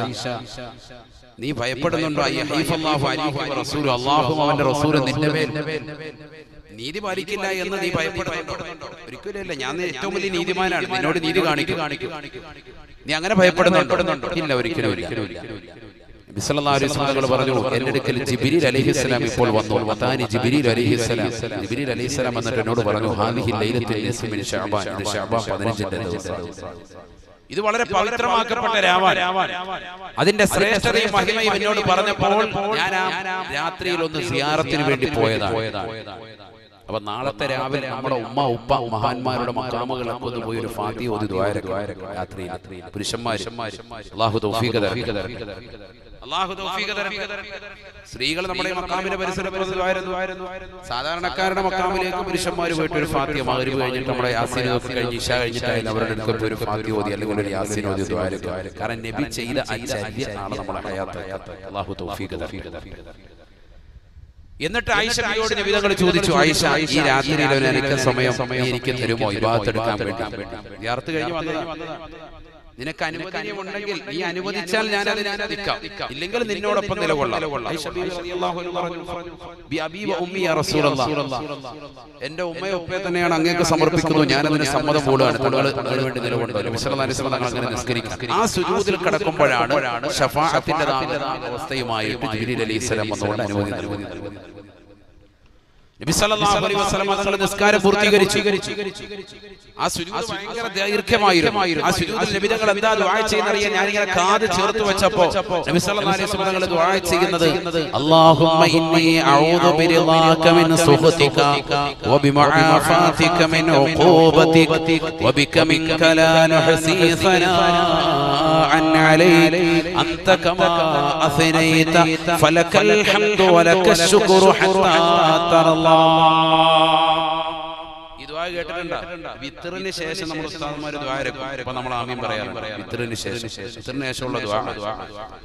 നീ ഭയപ്പെടുന്നുണ്ടോ അയ്യ ഹൈഫല്ലാഹു അലൈഹി വ റസൂലു അല്ലാഹു അവന്റെ റസൂൽ നിന്റെ മേൽ നീതി പാലിക്കില്ല എന്ന് നീ ഭയപ്പെടുന്നുണ്ടോ ഒരിക്കലും ഞാൻ ഏറ്റവും വലിയ നീതിമാനാണ് നിന്നോട് നീതി കാണിക്കും നീ അങ്ങനെ ഭയപ്പെടുന്നുണ്ടോ ഇല്ല ഒരിക്കലും ഇല്ല തങ്ങൾ പറഞ്ഞു എന്റെ അടുക്കൽ ജിബിരിൽ അലഹിസ്സലാം ഇപ്പോൾ വന്നു വത്താനി ജിബിരിൽ അലഹിസ്സലാം ജിബിരിൽ അലഹിസ്സലാം എന്നിട്ട് എന്നോട് പറഞ്ഞു ഹാദിഹി ലൈലത്തിൽ നിസ്ഫി മിൻ ശഅബാൻ ഇത് ശഅബാൻ 15ന്റെ ദിവസം ഇത് വളരെ പവിത്രമാക്കപ്പെട്ട രാവാൻ അതിന്റെ ശ്രേഷ്ഠതയും മഹിമയും എന്നോട് പറഞ്ഞപ്പോൾ ഞാൻ ആ രാത്രിയിൽ ഒന്ന് സിയാറത്തിന് വേണ്ടി പോയതാണ് അപ്പൊ നാളത്തെ രാവിലെ നമ്മുടെ ഉമ്മ ഉപ്പ മഹാന്മാരുടെ മക്കാമുകളൊക്കെ ഒന്ന് പോയി ഒരു ഫാത്തി ഓതി ദ്വാരക രാത്രി പുരുഷന്മാര് അള്ളാഹു തൗഫീഖ് തരട്ടെ. അള്ളാഹു തൗഫീഖ് തരട്ടെ. സ്ത്രീകൾ നമ്മുടെ ഈ മക്കാമിന്റെ പരിസരത്ത് ദ്വാരുന്നു സാധാരണക്കാരുടെ മക്കാമിലേക്ക് പുരുഷന്മാർ പോയിട്ട് ഒരു ഫാത്തിയ മകരുവ് കഴിഞ്ഞിട്ട് നമ്മുടെ യാസീൻ ഒക്കെ കഴിഞ്ഞ് ഇഷ കഴിഞ്ഞിട്ടായാലും അവരുടെ അടുത്ത് പോയി ഒരു ഫാത്തി ഓതി അല്ലെങ്കിൽ ഒരു യാസീൻ ഓതി ദ്വാരക കാരണം നബി ചെയ്ത ആ ചര്യ നാളെ നമ്മുടെ ഹയാത്ത് അള്ളാഹു തൗഫീഖ് തരട്ടെ. എന്നിട്ട് ആയിഷയോട് നബിതങ്ങൾ ചോദിച്ചു ആയിഷ ഈ രാത്രിയിൽ ഒരു എനിക്ക് സമയം എനിക്ക് തരുമോ ഇബാത്തെടുക്കാൻ വേണ്ടി യാത്ര കഴിഞ്ഞ് വന്നതാ നിനക്ക് അനുവദനീയമുണ്ടെങ്കിൽ നീ അനുവദിച്ചാൽ ഞാൻ അതിന് നിൽക്കാം ഇല്ലെങ്കിൽ നിന്നോടൊപ്പം നിലകൊള്ളാം ആയിഷ ബീവി റളിയല്ലാഹു അൻഹ പറഞ്ഞു, ബി അബീ വ ഉമ്മി യാ റസൂലല്ലാഹ്. എന്റെ ഉമ്മയോ ഉപ്പയെ തന്നെയാണ് അങ്ങേക്ക് സമർപ്പിക്കുന്നു ഞാൻ അതിന് സമ്മതം കൂടുകയാണ് തങ്ങൾ അതിനുവേണ്ടി നിലകൊണ്ടു നബി സല്ലല്ലാഹു അലൈഹി വസല്ലം തങ്ങൾ അങ്ങനെ നിസ്കരിക്കും ആ സുജൂദിൽ കിടക്കുമ്പോഴാണ് ഷഫാഅത്തിന്റെ അവസ്ഥയുമായിട്ട് ജിബ്രീൽ അലൈഹിസ്സലാം വന്നുകൊണ്ട് അനുമതി നൽകി നബി സല്ലല്ലാഹു അലൈഹി വസല്ലം തങ്ങൾ നിസ്കാരം പൂർത്തീകരിച്ചു ആ സുജൂദ് ഭയങ്കര ദൈർഘ്യമായിരുന്നു ആ സുജൂദിൽ നബി തങ്ങൾ എന്താ ദുആ ചെയ്യുന്നറിയാൻ ഞാൻ ഇങ്ങനെ കാത് ചേർത്ത് വെച്ചപ്പോൾ നബി സല്ലല്ലാഹു അലൈഹി വസല്ലം തങ്ങൾ ദുആ ചെയ്യുന്നത് അല്ലാഹുമ്മ ഇന്നി അഊദു ബിറിളാക മിൻ സുഖതിക وبمعافاتك من عقوبتك وبك منك لا نحصي ثناء عليك أنت كما أثنيت فلك الحمد ولك الشكر حتى ترى الله ഈ ദുആ കേട്ടിട്ടുണ്ടോ വിത്തറിന് ശേഷം നമ്മൾ ഉസ്താദന്മാർ ദുആ ഇറക്കും അപ്പൊ നമ്മൾ ആമീൻ പറയാറുണ്ട് വിത്തറിന് ശേഷം വിത്തറിന് ശേഷമുള്ള ദുആ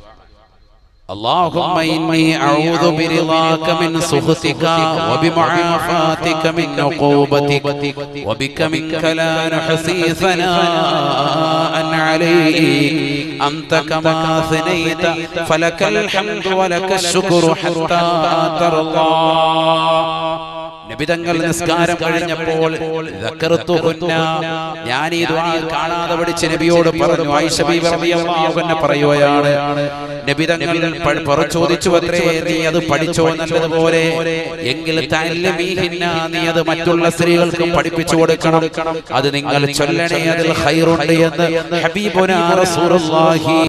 اللهم إني أعوذ برضاك من سخطك وبمعافاتك من عقوبتك وبك منك لا نحصي ثناء عليك أنت كما أثنيت فلك الحمد ولك الشكر حتى ترضى നബിതങ്ങൾ നിസ്കാരം കഴിഞ്ഞപ്പോൾ ദക്കറത്തുഹുന്ന, ഞാൻ ഈ ദുആ കാണാതെ പഠിച്ച നബിയോട് പറഞ്ഞു ആയിഷ ബീവി റളിയല്ലാഹു അൻഹ പറയുകയാണ് നബിതങ്ങൾ പ- പറ ചോദിച്ചു അത്രേ നീ അത് പഠിച്ചോ നല്ലതുപോലെ എങ്കിൽ തഅല്ലമീഹിന്ന, നീ അത് മറ്റുള്ള സ്ത്രീകൾക്കും പഠിപ്പിച്ചു കൊടുക്കണം അത് നിങ്ങൾ ചൊല്ലണേ അതിൽ ഖൈറുണ്ട് എന്ന് ഹബീബുനാ റസൂലുള്ളാഹി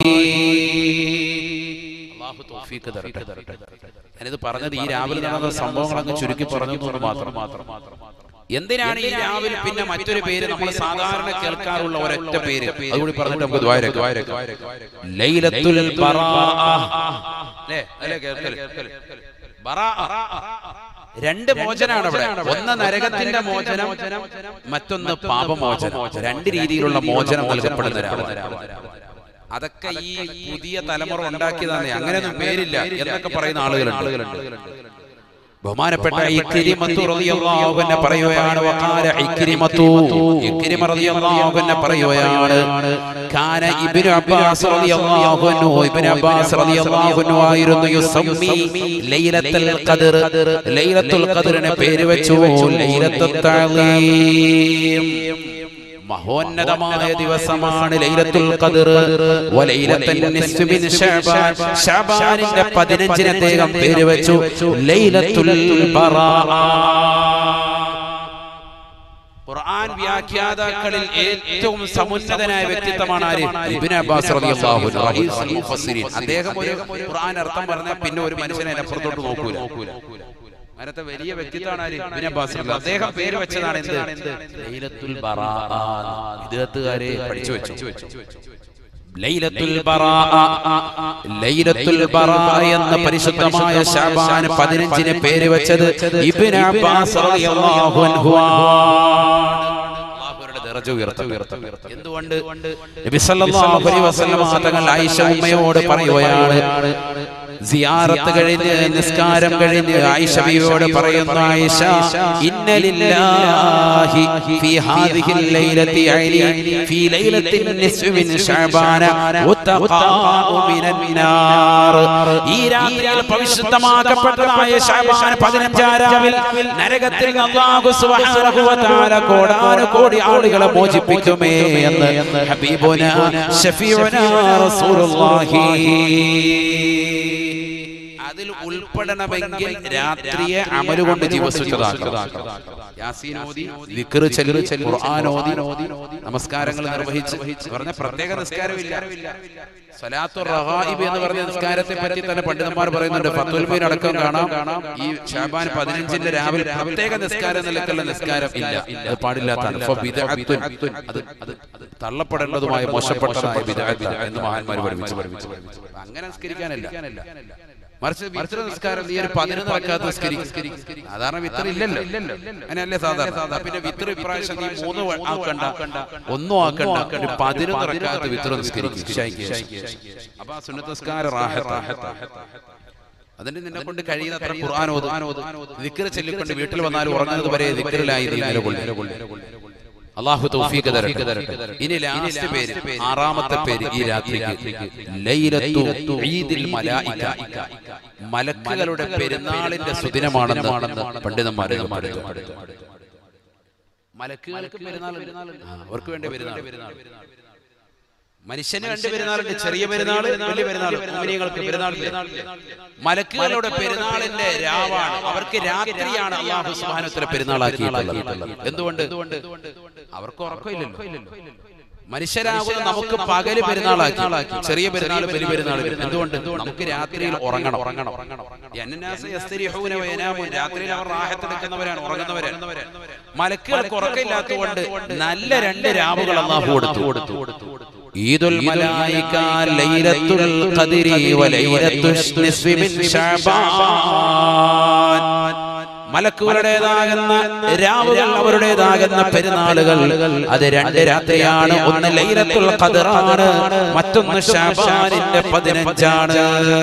അല്ലാഹു തൗഫീഖ് തരട്ടെ ഞാനിത് പറഞ്ഞത് ഈ രാവിലെ നടന്ന സംഭവങ്ങൾ അങ്ങ് ചുരുക്കി പറഞ്ഞു എന്ന് മാത്രം എന്തിനാണ് ഈ രാവിലെ പിന്നെ മറ്റൊരു പേര് നമ്മൾ സാധാരണ കേൾക്കാറുള്ള ഒരൊറ്റ പേര് അതുകൂടി പറഞ്ഞിട്ട് നമുക്ക് ദ്വാരക ലൈലത്തുൽ ബറാഅ. അല്ലേ? അല്ലേ കേൾക്കല്? ബറാഅ. രണ്ട് മോചനാണ് അവിടെ ഒന്ന് നരകത്തിന്റെ മോചനം മറ്റൊന്ന് പാപമോചനം രണ്ട് രീതിയിലുള്ള മോചനം നൽകപ്പെടുന്ന രാവിലെ അതൊക്കെ ഈ പുതിയ തലമുറ ഉണ്ടാക്കിയതാണ് അങ്ങനെയൊന്നും പേരില്ല എന്നൊക്കെ പറയുന്ന ആളുകളുണ്ട് ബഹുമാനപ്പെട്ട ഇക്രിമത്തു റളിയല്ലാഹു അൻഹു പറയുകയാണ് വഖാല ഇക്രിമത്തു ഇക്രിമ റളിയല്ലാഹു അൻഹു പറയുകയാണ് കാന ഇബ്നു അബ്ബാസ് റളിയല്ലാഹു അൻഹു ഇബ്നു അബ്ബാസ് റളിയല്ലാഹു അൻഹു ആയിരുന്നു യുസമ്മി ലൈലത്തുൽ ഖദർ ലൈലത്തുൽ ഖദറിനെ പേര് വെച്ചു ലൈലത്തുൽ തഅലീം മഹോന്നതമായ ദിവസമാണ് ലൈലത്തുൽ ഖദർ വലൈലത്തുൻ നിസ്ഫി മിൻ ശഅബാൻ ശഅബാനിന്റെ 15 അദ്ദേഹം പേര് വെച്ചു ലൈലത്തുൽ ബറാഅ ഖുർആൻ വ്യാഖ്യാതാക്കളിൽ ഏറ്റവും സമുന്നതനായ വ്യക്തിത്വമാണ് ആര് ഇബ്നു അബ്ബാസ് റളിയല്ലാഹു അൻഹു റഈസുൽ മുഫസ്സിരീൻ അദ്ദേഹം ഒരു ഖുർആൻ അർത്ഥം പറഞ്ഞ പിന്നെ ഒരു മനുഷ്യനെ അതിനപ്പുറത്തോട്ട് നോക്കൂല അങ്ങനത്തെ വലിയ വ്യക്തിത്വമാണ് ആര് ഇബ്നു അബ്ബാസ് റളിയല്ലാഹു അദ്ദേഹം പേര് വെച്ചതാണ് എന്ത് ലൈലത്തുൽ ബറാഅ ഇദ്ദേഹത്തുകാരെ പഠിച്ചു വെച്ചു ലൈലത്തുൽ ബറാഅ ലൈലത്തുൽ ബറാഅ എന്ന പരിശുദ്ധമായ ശഅബാൻ 15ന് പേര് വെച്ചത് ഇബ്നു അബ്ബാസ് റളിയല്ലാഹു അൻഹു അല്ലാഹുവിന്റെ ദറജ ഉയർത്തട്ടെ. എന്തുകൊണ്ട് നബി സല്ലല്ലാഹു അലൈഹി വസല്ലം തങ്ങൾ ആയിഷ ഉമ്മയോട് പറയുകയാണ് സിയാറത്ത് കഴിഞ്ഞ് നിസ്കാരം കഴിഞ്ഞ് ആയിഷ ബിവിയോട് പറയുന്നു ആയിഷ ഇന്ന ലില്ലാഹി ഫീ ഹാദിഹിൽ ലൈലത്തി അലി ഫീ ലൈലത്തിൻ നിസ്ഫി മിൻ ശഅബാന ഉത്തഖാഉ മിനൻ നാർ ഈ രാത്രിയിൽ പരിശുദ്ധമാക്കപ്പെട്ടതായ ശഅബാൻ 15 രാവിൽ നരകത്തിൽ നിന്ന് അല്ലാഹു സുബ്ഹാനഹു വ തആല കോടാനുകോടി ആളുകളെ മോചിപ്പിക്കുമേ എന്ന് ഹബീബുന ഷഫീഉന റസൂലുള്ളാഹി അതിൽ ഉൾപ്പെടണമെങ്കിൽ രാത്രിയെ അമലുകൊണ്ട് ദിവസിച്ചതാക്കണം യാസീൻ ഓതി, ദിക്ർ ചൊല്ലി, ഖുർആൻ ഓതി, നമസ്കാരങ്ങൾ നിർവഹിച്ച് പറഞ്ഞ പ്രത്യേക നിസ്കാരമില്ല സലാത്തു റഹായിബ് എന്ന് പറഞ്ഞ നിസ്കാരത്തെ പറ്റി തന്നെ പണ്ഡിതന്മാർ പറയുന്നുണ്ട് ഫത്തുൽ മീൻ അടക്കം കാണാം ഈ ഷാബാൻ പതിനഞ്ചിന്റെ രാവിലെ പ്രത്യേക നിസ്കാരം നിലക്കുള്ള നിസ്കാരം ഇല്ല അത് പാടില്ലാത്താണ് ഫ ബിദ്അത്തുൻ. അത് അത് അത് തള്ളപ്പെടേണ്ടതുമായ മോശപ്പെട്ടതായ ബിദ്അത്ത് എന്ന് മഹാന്മാർ പഠിപ്പിച്ചു പഠിപ്പിച്ചു അങ്ങനെ നിസ്കരിക്കാനല്ല മറിച്ച് വിത്ര നിസ്കാരം നീ ഒരു പതിനൊന്ന് റക്കാത്ത് നിസ്കരിക്കും സാധാരണ വിത്ര ഇല്ലല്ലോ അങ്ങനെയല്ലേ സാധാരണ അതാ പിന്നെ വിത്ര ഇപ്രാവശ്യം നീ മൂന്ന് വ- ആക്കണ്ട ഒന്നും ആക്കണ്ട ഒരു പതിനൊന്ന് റക്കാത്ത് വിത്ര നിസ്കരിക്കും ഇശായിക്ക് ശേഷം. അപ്പൊ ആ സുന്നത്ത് നിസ്കാരം റാഹത്ത് അതിന് നിന്നെ കൊണ്ട് കഴിയുന്നത്ര ഖുർആൻ ഓത് ദിക്ർ ചൊല്ലിക്കൊണ്ട് വീട്ടിൽ വന്നാൽ ഉറങ്ങുന്നത് വരെ ദിക്റിലായി നീ നിലകൊള്ളും അള്ളാഹു തൗഫീഖ് തരട്ടെ ഇനി ലാസ്റ്റ് പേര് ആറാമത്തെ പേര് ഈ രാത്രിക്ക് ലൈലത്തു ഈദിൽ മലായിക മലക്കുകളുടെ പെരുന്നാളിന്റെ സുദിനമാണെന്ന് പണ്ഡിതന്മാരെ മലക്കുകൾക്ക് പെരുന്നാൾ അവർക്ക് വേണ്ടി പെരുന്നാൾ മനുഷ്യന് രണ്ട് പെരുന്നാളുണ്ട് ചെറിയ പെരുന്നാൾ വലിയ പെരുന്നാൾ മുഅ്മിനീങ്ങൾക്ക് പെരുന്നാളില്ല മലക്കുകളുടെ പെരുന്നാളിന്റെ രാവാണ് അവർക്ക് രാത്രിയാണ് അള്ളാഹു സുബ്ഹാനഹു വ പെരുന്നാളാക്കിയിട്ടുള്ളത് എന്തുകൊണ്ട് അവർക്ക് ഉറക്കമില്ലല്ലോ മനുഷ്യരാകുന്ന നമുക്ക് പകല് പെരുന്നാളാക്കി ചെറിയ പെരുന്നാൾ വലിയ പെരുന്നാൾ എന്തുകൊണ്ട് നമുക്ക് രാത്രിയിൽ ഉറങ്ങണം ഉറങ്ങണം യന്നനാസ് യസ്തരിഹൂന വയനാമൂൻ. രാത്രിയിൽ അവർ റാഹത്തെടുക്കുന്നവരാണ് ഉറങ്ങുന്നവരാണ് മലക്കുകൾക്ക് ഉറക്കമില്ലാത്തതുകൊണ്ട് നല്ല രണ്ട് രാവുകൾ അള്ളാഹു കൊടുത്തു കൊടുത്തു ഈദുൽ മലായിക ലൈലത്തുൽ ഖദ്രി വലൈലത്തുൽ നിസ്ഫി മിൻ ശഅബാൻ മലക്കുകളുടേതാകുന്ന രാവുകൾ അവരുടേതാകുന്ന പെരുന്നാളുകൾ അത് രണ്ട് രാത്രിയാണ് ഒന്ന് ലൈലത്തുൽ ഖദറാണ് മറ്റൊന്ന് ശഅബാനിന്റെ പതിനഞ്ചാണ്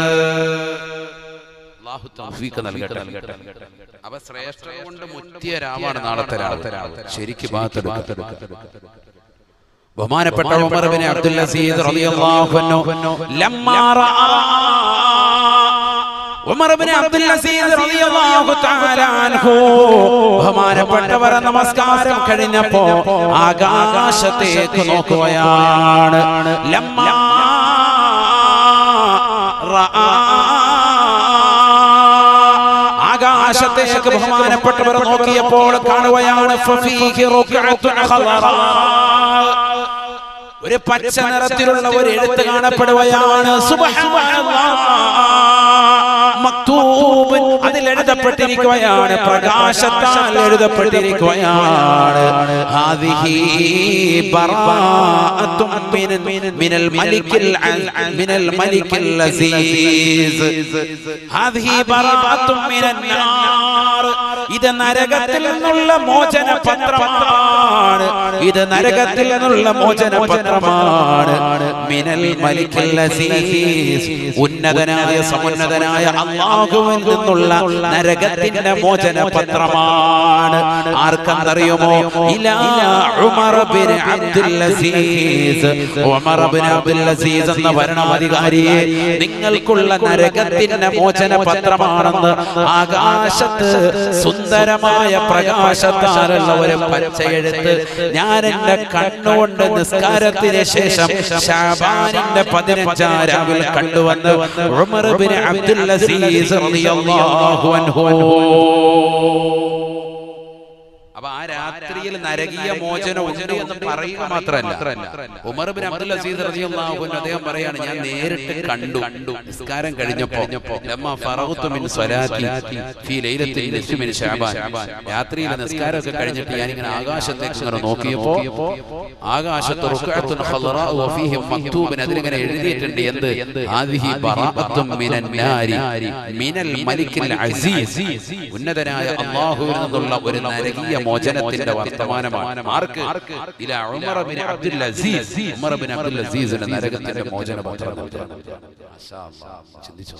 അല്ലാഹു തൗഫീഖ് നൽകട്ടെ അവ ശ്രേഷ്ഠ കൊണ്ട് മുറ്റിയ രാവാണ് നാളത്തെ രാവ് ശരിക്ക് ഭാഗത്തെടുക്കുക ബഹുമാനപ്പെട്ട ഉമർ ബിൻ അബ്ദുൽ അസീസ് റളിയല്ലാഹു അൻഹു ലമ്മാ റആ ഉമർ ബിൻ അബ്ദുൽ അസീസ് റളിയല്ലാഹു തആല അൻഹു ബഹുമാനപ്പെട്ടവർ നമസ്കാരം കഴിഞ്ഞപ്പോ ആകാശത്തേക്ക് നോക്കുകയാണ് ലമ്മാ റആ ആകാശത്തേക്ക് ബഹുമാനപ്പെട്ടവർ നോക്കിയപ്പോൾ കാണുകയാണ് ഫഫീഹി റുക്അത്തുൻ ഖളറാ. ഒരു പച്ച നിറത്തിലുള്ള ഒരു എഴുത്ത് കാണപ്പെടുകയാണ് സുബ്ഹാനല്ലാഹ്. മക്തൂബ് അതിൽ എഴുതപ്പെട്ടിരിക്കുകയാണ് പ്രകാശത്താൽ എഴുതപ്പെട്ടിരിക്കുകയാണ് ഹാദിഹി ബറാഅത്തും മിനൽ മിനൽ മലിക്കിൽ അൽ- മിനൽ മലിക്കിൽ അസീസ് ഹാദിഹി ബറാഅത്തും മിനൻ നാർ ഇത് നരകത്തിൽ നിന്നുള്ള മോചന പത്രമാണ് ഇത് നരകത്തിൽ നിന്നുള്ള മോചന പത്രമാണ് മിനൽ മലിക്കിൽ അസീസ് ഉന്നതനായ സമുന്നതനായ അള്ളാഹുവിൽ നിന്നുള്ള നരകത്തിന്റെ മോചന പത്രമാണ് ആർക്കെന്നറിയുമോ ഇലാ Umar bin Abdul Aziz Umar bin Abdul Aziz എന്ന ഭരണാധികാരിയെ നിങ്ങൾക്കുള്ള നരകത്തിന്റെ മോചന പത്രമാണെന്ന് ആകാശത്ത് സുന്ദരമായ പ്രകാശത്താലുള്ള ഒരു പച്ചയെഴുത്ത് ഞാൻ എന്റെ കണ്ണുകൊണ്ട് നിസ്കാരത്തിന് ശേഷം ഷാബാനിന്റെ പതിനഞ്ചാം രാവിലെ കണ്ടുവന്ന് ഉമർ ബിൻ അബ്ദുൽ അസീസ് റളിയല്ലാഹു അൻഹു അപ്പൊ ആ രാത്രിയിൽ നരകീയ മോചനം ഉണ്ട് എന്ന് പറയുക മാത്രമല്ല ഉമർ ബിൻ അബ്ദുൽ അസീസ് റളിയല്ലാഹു അൻഹു അദ്ദേഹം പറയാണ് ഞാൻ നേരിട്ട് കണ്ടു കണ്ടു നിസ്കാരം കഴിഞ്ഞപ്പോ ലമ്മ ഫറഗ്തു മിൻ സ്വലാത്തി ഫീ ലൈലത്തിൽ നിസ്ഫി മിൻ ശഅബാൻ രാത്രിയിലെ നിസ്കാരമൊക്കെ കഴിഞ്ഞിട്ട് ഞാൻ ഇങ്ങനെ ആകാശത്തേക്ക് ഇങ്ങനെ നോക്കിയപ്പോ ആകാശത്ത് റുക്അത്തുൻ ഖളറാ വഫീഹി മക്തൂബൻ അതിലിങ്ങനെ എഴുതിയിട്ടുണ്ട് എന്ത് ഹാദിഹി ബറാഅത്തും മിനൻ നാരി മിനൽ മലിക്കിൽ അസീസ് ഉന്നതനായ അല്ലാഹുവിൽ നിന്നുള്ള ഒരു നരകീയ മോചനത്തിന്റെ വർത്തമാനമാണ് ആർക്ക് ഇല Umar bin Abdul Aziz Umar bin Abdul അസീസിന്റെ നരകത്തിന്റെ മോചന പത്രം മാഷാ അല്ലാഹ്. ചിന്തിച്ചോ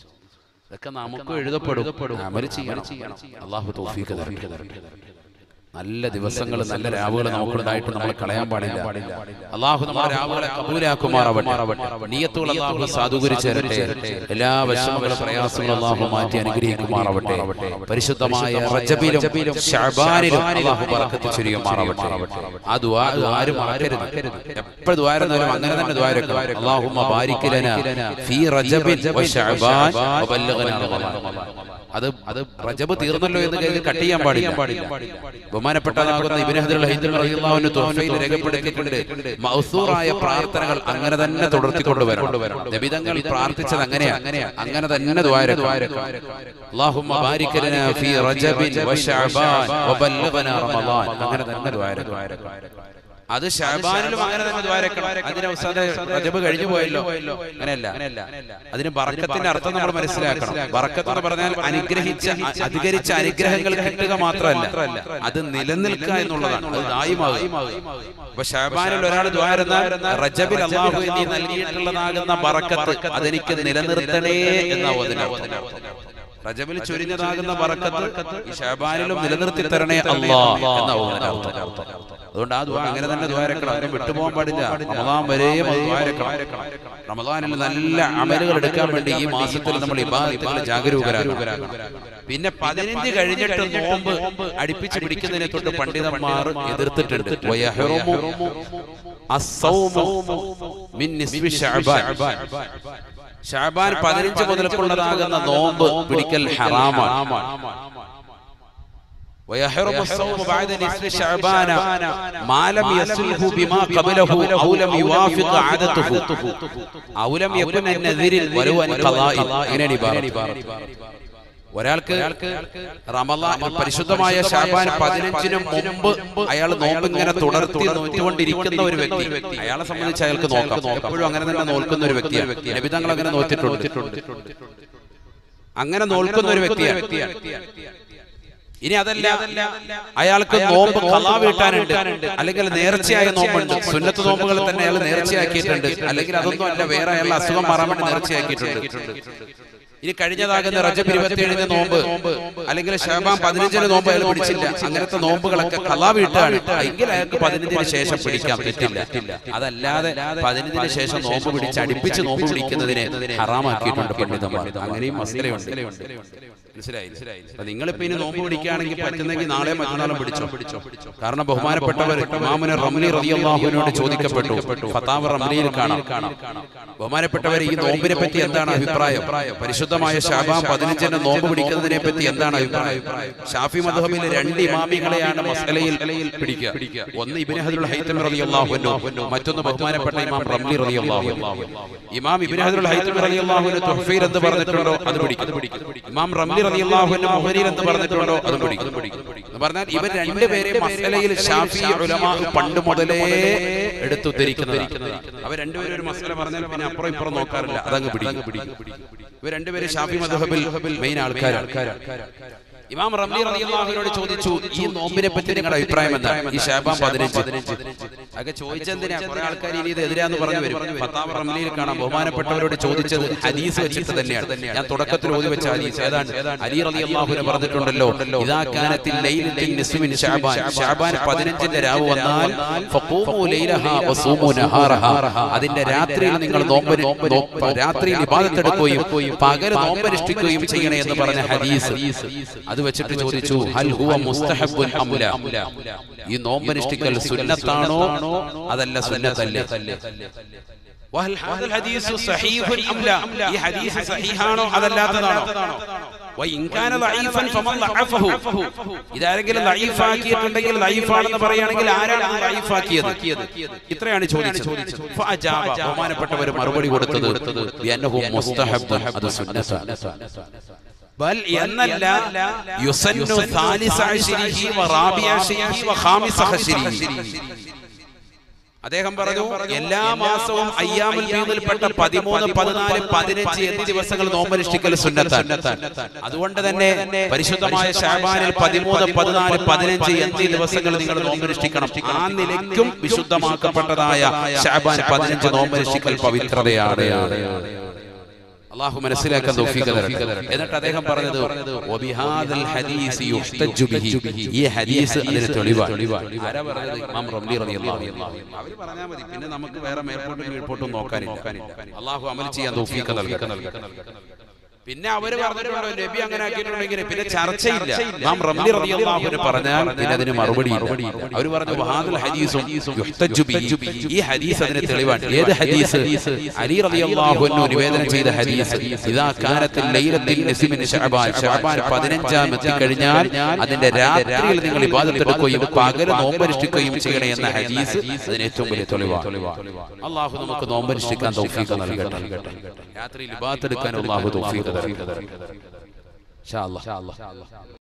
ഇതൊക്കെ നമുക്ക് എഴുതപ്പെടും അമൽ ചെയ്യണം അള്ളാഹു തൗഫീഖ് തരട്ടെ നല്ല ദിവസങ്ങൾ നല്ല രാവുകൾ നമുക്കുണ്ടായിട്ട് നമ്മൾ കളയാൻ പാടില്ല അള്ളാഹു നമ്മുടെ രാവുകളെ കബൂലാക്കുമാറാവട്ടെ നീയത്തുകൾ അള്ളാഹു സാധൂകരിച്ച് തരട്ടെ എല്ലാ വിഷമങ്ങളും പ്രയാസങ്ങളും അള്ളാഹു മാറ്റി അനുഗ്രഹിക്കുമാറാവട്ടെ പരിശുദ്ധമായ റജബിലും ഷഅബാനിലും അള്ളാഹു ബറക്കത്ത് ചൊരിയുമാറാവട്ടെ ആ ദുആ ആരും മറക്കരുത് എപ്പോഴും ദ്വാരുന്നാലും അങ്ങനെ തന്നെ ദ്വാരക്കുക അള്ളാഹുമ്മ ബാരിക് ലനാ ഫീ റജബിൻ വ ശഅബാൻ വ ബല്ലഗനാ റമളാൻ അത് അത് റജബ് തീർന്നല്ലോ എന്ന് കരുതി കട്ട് ചെയ്യാൻ പാടില്ല ബഹുമാനപ്പെട്ടതാകുന്ന ഇബ്നു ഹദർ ഹൈദർ റളിയല്ലാഹു അൻഹു തുഹഫയിൽ രേഖപ്പെടുത്തിയിട്ടുണ്ട് മൗസൂറായ പ്രാർത്ഥനകൾ അങ്ങനെ തന്നെ തുടർത്തിക്കൊണ്ട് വരണം നബിതങ്ങൾ പ്രാർത്ഥിച്ചത് അങ്ങനെയാ അങ്ങനെ തന്നെ ദ്വാരക അല്ലാഹുമ്മ ബാരിക് ലനാ ഫീ റജബിൻ വ ശഅബാൻ വ ബല്ലഗനാ റമളാൻ അങ്ങനെ തന്നെ ദ്വാരക അത് ഷാബാനിലും അങ്ങനെ തന്നെ ദ്വാരക്കണം അതിന് അവസാനം റജബ് കഴിഞ്ഞു പോയല്ലോ അങ്ങനെയല്ല അതിന് ബറക്കത്തിന്റെ അർത്ഥം നമ്മൾ മനസ്സിലാക്കണം ബറക്കത്ത് എന്ന് പറഞ്ഞാൽ അനുഗ്രഹിച്ച അധികരിച്ച അനുഗ്രഹങ്ങൾ കിട്ടുക മാത്രമല്ല അത് നിലനിൽക്കുക എന്നുള്ളതാണ് അത് ദായിമാകും അപ്പൊ ഷാബാനിൽ ഒരാൾ ദ്വാരുന്നാൽ റജബിൽ അള്ളാഹു നീ നൽകിയിട്ടുള്ളതാകുന്ന ബറക്കത്ത് അതെനിക്ക് നിലനിർത്തണേ എന്നാവും അതിന്റെ അർത്ഥം റജബിൽ ചൊരിഞ്ഞതാകുന്ന ബറക്കത്ത് ഈ ഷാബാനിലും നിലനിർത്തി തരണേ അല്ലാ എന്നാവും അതിന്റെ അർത്ഥം അതുകൊണ്ട് ആ ദ്വാ അങ്ങനെ തന്നെ ദ്വാരക്കണം അതിനെ വിട്ടുപോകാൻ പാടില്ല റമദാൻ വരെയും അത് ദ്വാരക്കണം റമദാനിൽ നല്ല അമലുകൾ എടുക്കാൻ വേണ്ടി ഈ മാസത്തിൽ നമ്മൾ ഇബാദത്തുകൾ ജാഗരൂകരാകും പിന്നെ പതിനഞ്ച് കഴിഞ്ഞിട്ട് നോമ്പ് അടുപ്പിച്ച് പിടിക്കുന്നതിനെ തൊട്ട് പണ്ഡിതന്മാർ എതിർത്തിട്ടുണ്ട് വയഹ്റുമു അസ്സൗമു മിൻ നിസ്ഫി ശഅബാൻ ഷാബാൻ പതിനഞ്ച് മുതൽക്കുള്ളതാകുന്ന നോമ്പ് പിടിക്കൽ ഹറാമാണ് ويحرم الصوم بعد نصف شعبان ما لم يصله بما قبله او لم يوافق عادته او لم يكن النذير ولو ان قضاء ഇങ്ങനെ ഒരാൾക്ക് റമലാൻ പരിശുദ്ധമായ ഷാബാൻ പതിനഞ്ചിനും മുമ്പ് അയാൾ നോമ്പ് ഇങ്ങനെ തുടർത്തി നോറ്റുകൊണ്ടിരിക്കുന്ന ഒരു വ്യക്തി അയാളെ സംബന്ധിച്ച് അയാൾക്ക് നോക്കാം എപ്പോഴും അങ്ങനെ തന്നെ നോക്കുന്ന ഒരു വ്യക്തിയാണ് നബിതങ്ങൾ അങ്ങനെ നോറ്റിട്ടുണ്ട് അങ്ങനെ നോക്കുന്ന ഒരു വ്യക്തിയാണ് ഇനി അതല്ല അയാൾക്ക് നോമ്പ് കലാ വീട്ടാനുണ്ട് അല്ലെങ്കിൽ നേർച്ചയായ നോമ്പുണ്ട് സുന്നത്ത് നോമ്പുകൾ തന്നെ അയാൾ നേർച്ചയാക്കിയിട്ടുണ്ട് അല്ലെങ്കിൽ അതൊന്നും അല്ല വേറെ അയാളുടെ അസുഖം മാറാൻ വേണ്ടി നേർച്ചയാക്കിയിട്ടുണ്ട് ഇനി കഴിഞ്ഞതാകുന്ന റജബ് ഇരുപത്തിയേഴിന് നോമ്പ് അല്ലെങ്കിൽ ഷാബാൻ പതിനഞ്ചിന് നോമ്പ് അയാൾ പിടിച്ചില്ല അങ്ങനത്തെ നോമ്പുകളൊക്കെ കലാ വീട്ടാണ് എങ്കിൽ അയാൾക്ക് പതിനഞ്ചിന് ശേഷം പിടിക്കാൻ പറ്റില്ല അതല്ലാതെ പതിനഞ്ചിന് ശേഷം നോമ്പ് പിടിച്ച് അടുപ്പിച്ച് നോമ്പ് പിടിക്കുന്നതിനെ ഹറാമാക്കിയിട്ടുണ്ട് പണ്ഡിതന്മാർ അങ്ങനെയും മസലയുണ്ട് മനസ്സിലായി നിങ്ങളിപ്പോ ഇനി നോമ്പ് പിടിക്കുകയാണെങ്കിൽ പറ്റുന്നെങ്കിൽ നാളെ മറ്റന്നാളും പിടിച്ചോ പിടിച്ചോ കാരണം ബഹുമാനപ്പെട്ടവർ ഇമാമുന റംലി റളിയല്ലാഹുവിനോട് ചോദിക്കപ്പെട്ടു ഫതാവ് റംലിയിൽ കാണാം ബഹുമാനപ്പെട്ടവർ ഈ നോമ്പിനെ പറ്റി എന്താണ് അഭിപ്രായം പരിശുദ്ധമായ ഷാബാൻ പതിനഞ്ചിന് നോമ്പ് പിടിക്കുന്നതിനെ പറ്റി എന്താണ് അഭിപ്രായം ഷാഫി മധുഹബിലെ രണ്ട് ഇമാമികളെയാണ് മസലയിൽ പിടിക്കുക ഒന്ന് ഇബ്നു ഹദറുൽ ഹൈതമി റളിയല്ലാഹു അൻഹു മറ്റൊന്ന് ബഹുമാനപ്പെട്ട ഇമാം റംലി റളിയല്ലാഹു അൻഹു ഇമാം ഇബ്നു ഹദറുൽ ഹൈതമി റളിയല്ലാഹു അൻഹു തുഹ്ഫീർ എന്ന് പറഞ്ഞിട്ടുണ്ടോ അത് പിടിക്കും ഇമാം റംലി റളിയല്ലാഹു അൻഹു മുഹരീർ എന്ന് പറഞ്ഞിട്ടുണ്ടോ അത് പിടിക്കും എന്ന് പറഞ്ഞാൽ ഇവർ രണ്ടുപേരെ മസലയിൽ ഷാഫി ഉലമാ പണ്ട് മുതലേ എടുത്തുദ്ധരിക്കുന്നത് അവർ രണ്ടുപേരും ഒരു മസല പറഞ്ഞാൽ പിന്നെ അപ്പുറം ഇപ്പുറം നോക്കാറില്ല അതങ്ങ് പിടിക്കും ഇവർ രണ്ടുപേരും ഷാഫി മദ്ഹബിൽ മെയിൻ ആൾക്കാരാണ് ഇമാം റംലി റളിയല്ലാഹുവിനോട് ചോദിച്ചു ഈ നോമ്പിനെ പറ്റി നിങ്ങളുടെ അഭിപ്രായം എന്താണ് ഈ ഷാബാൻ പതിനഞ്ച് അതൊക്കെ ചോദിച്ചെന്തിനാ കുറെ ആൾക്കാർ ഇനി ഇത് എതിരാന്ന് പറഞ്ഞു വരും ഫത്താവ് റംലിയിൽ കാണാം ബഹുമാനപ്പെട്ടവരോട് ചോദിച്ചത് ഹദീസ് വെച്ചിട്ട് തന്നെയാണ് ഞാൻ തുടക്കത്തിൽ ഓതി വെച്ച ഹദീസ് ഏതാണ് അലി റളിയല്ലാഹുവിനെ പറഞ്ഞിട്ടുണ്ടല്ലോ ഇദാ കാനത്തിൽ ലൈലത്തിൻ നിസ്മിൻ ഷാബാൻ ഷാബാൻ 15ന്റെ രാവ് വന്നാൽ ഫഖൂമു ലൈലഹാ വസൂമു നഹാറഹാ അതിന്റെ രാത്രിയിൽ നിങ്ങൾ നോമ്പ് രാത്രിയിൽ ഇബാദത്ത് എടുക്കുകയും പകൽ നോമ്പ് അനുഷ്ഠിക്കുകയും ചെയ്യണേ എന്ന് പറഞ്ഞ ഹദീസ് അത് വെച്ചിട്ട് ചോദിച്ചു ഹൽ ഹുവ മുസ്തഹബുൻ അംല ഈ നോമ്പനുഷ്ഠിക്കൽ സുന്നത്താണോ അതല്ല സുന്നത്തല്ലേ വഹൽ ഹാദൽ ഹദീസ് സഹീഹുൻ അംല ഈ ഹദീസ് സഹീഹാണോ അതല്ലാത്തതാണോ വഇൻ കാന ദഈഫൻ ഫമൻ ദഅഫഹു ഇതാരെങ്കിലും ദഈഫാക്കിയിട്ടുണ്ടെങ്കിൽ ദഈഫാണെന്ന് പറയുകയാണെങ്കിൽ ആരാണ് ആ ദഈഫാക്കിയത് ഇത്രയാണ് ചോദിച്ചത് ഫഅജാബ ബഹുമാനപ്പെട്ടവർ മറുപടി കൊടുത്തത് ബിഅന്നഹു മുസ്തഹബുൻ അത് സുന്നത്താണ് ബൽ എന്നല്ല യുസന്നു സാലിസ അശ്രിഹി വറാബിയ അശ്രിഹി വഖാമിസ അശ്രിഹി അദ്ദേഹം പറഞ്ഞു എല്ലാ മാസവും അയ്യാമുൽ ബീദിൽപ്പെട്ട പതിമൂന്ന് പതിനാല് പതിനഞ്ച് എന്നീ ദിവസങ്ങൾ നോമ്പനുഷ്ഠിക്കൽ സുന്നത്താണ് അതുകൊണ്ട് തന്നെ പരിശുദ്ധമായ ഷാബാനിൽ പതിമൂന്ന് പതിനാല് പതിനഞ്ച് എന്നീ ദിവസങ്ങൾ നിങ്ങൾ നോമ്പനുഷ്ഠിക്കണം ആ നിലയ്ക്കും വിശുദ്ധമാക്കപ്പെട്ടതായ ഷാബാൻ പതിനഞ്ച് നോമ്പനുഷ്ഠിക്കൽ പവിത്രതയാണ് അള്ളാഹു മനസ്സിലാക്കാൻ തൗഫീഖ് തരട്ടെ എന്നിട്ട് അദ്ദേഹം പറഞ്ഞത് വബിഹാദൽ ഹദീസ് യുഹ്തജു ബിഹി ഈ ഹദീസ് അതിന് തെളിവാണ് ആരാ പറഞ്ഞത് ഇമാം റംലി റളിയല്ലാഹു അൻഹു അവർ പറഞ്ഞാൽ മതി പിന്നെ നമുക്ക് വേറെ മേൽപോട്ടും കീഴ്പോട്ടും നോക്കാനില്ല അള്ളാഹു അമൽ ചെയ്യാൻ തൗഫീഖ് നൽകട്ടെ പിന്നെ അവര് പറഞ്ഞിട്ടുണ്ടോ നബി അങ്ങനെ ആക്കിയിട്ടുണ്ടെങ്കിൽ പിന്നെ ചർച്ചയില്ല നാം റംലി റളിയല്ലാഹു അൻഹു പറഞ്ഞാൽ പിന്നെ അതിന് മറുപടി അവർ പറഞ്ഞു വഹാദുൽ ഹദീസും യുഹ്തജു ബിഹി ഈ ഹദീസ് അതിന് തെളിവാണ് ഏത് ഹദീസ് അലി റളിയല്ലാഹു അൻഹു നിവേദനം ചെയ്ത ഹദീസ് ഇദാ കാനത്തിൽ ലൈലത്തിൽ നിസ്മിൻ ശഅബാൻ ശഅബാൻ 15 എത്തി കഴിഞ്ഞാൽ അതിന്റെ രാത്രിയിൽ നിങ്ങൾ ഇബാദത്ത് എടുക്കുകയും പകൽ നോമ്പനുഷ്ഠിക്കുകയും ചെയ്യണേ എന്ന ഹദീസ് അതിന് ഏറ്റവും വലിയ തെളിവാണ് അള്ളാഹു നമുക്ക് നോമ്പനുഷ്ഠിക്കാൻ തൗഫീഖ് നൽകട്ടെ രാത്രിയിൽ ഇബാദത്ത് എടുക്കാൻ അള്ളാഹു തൗഫീഖ് തരട്ടെ ഇൻഷാ അല്ലാഹ്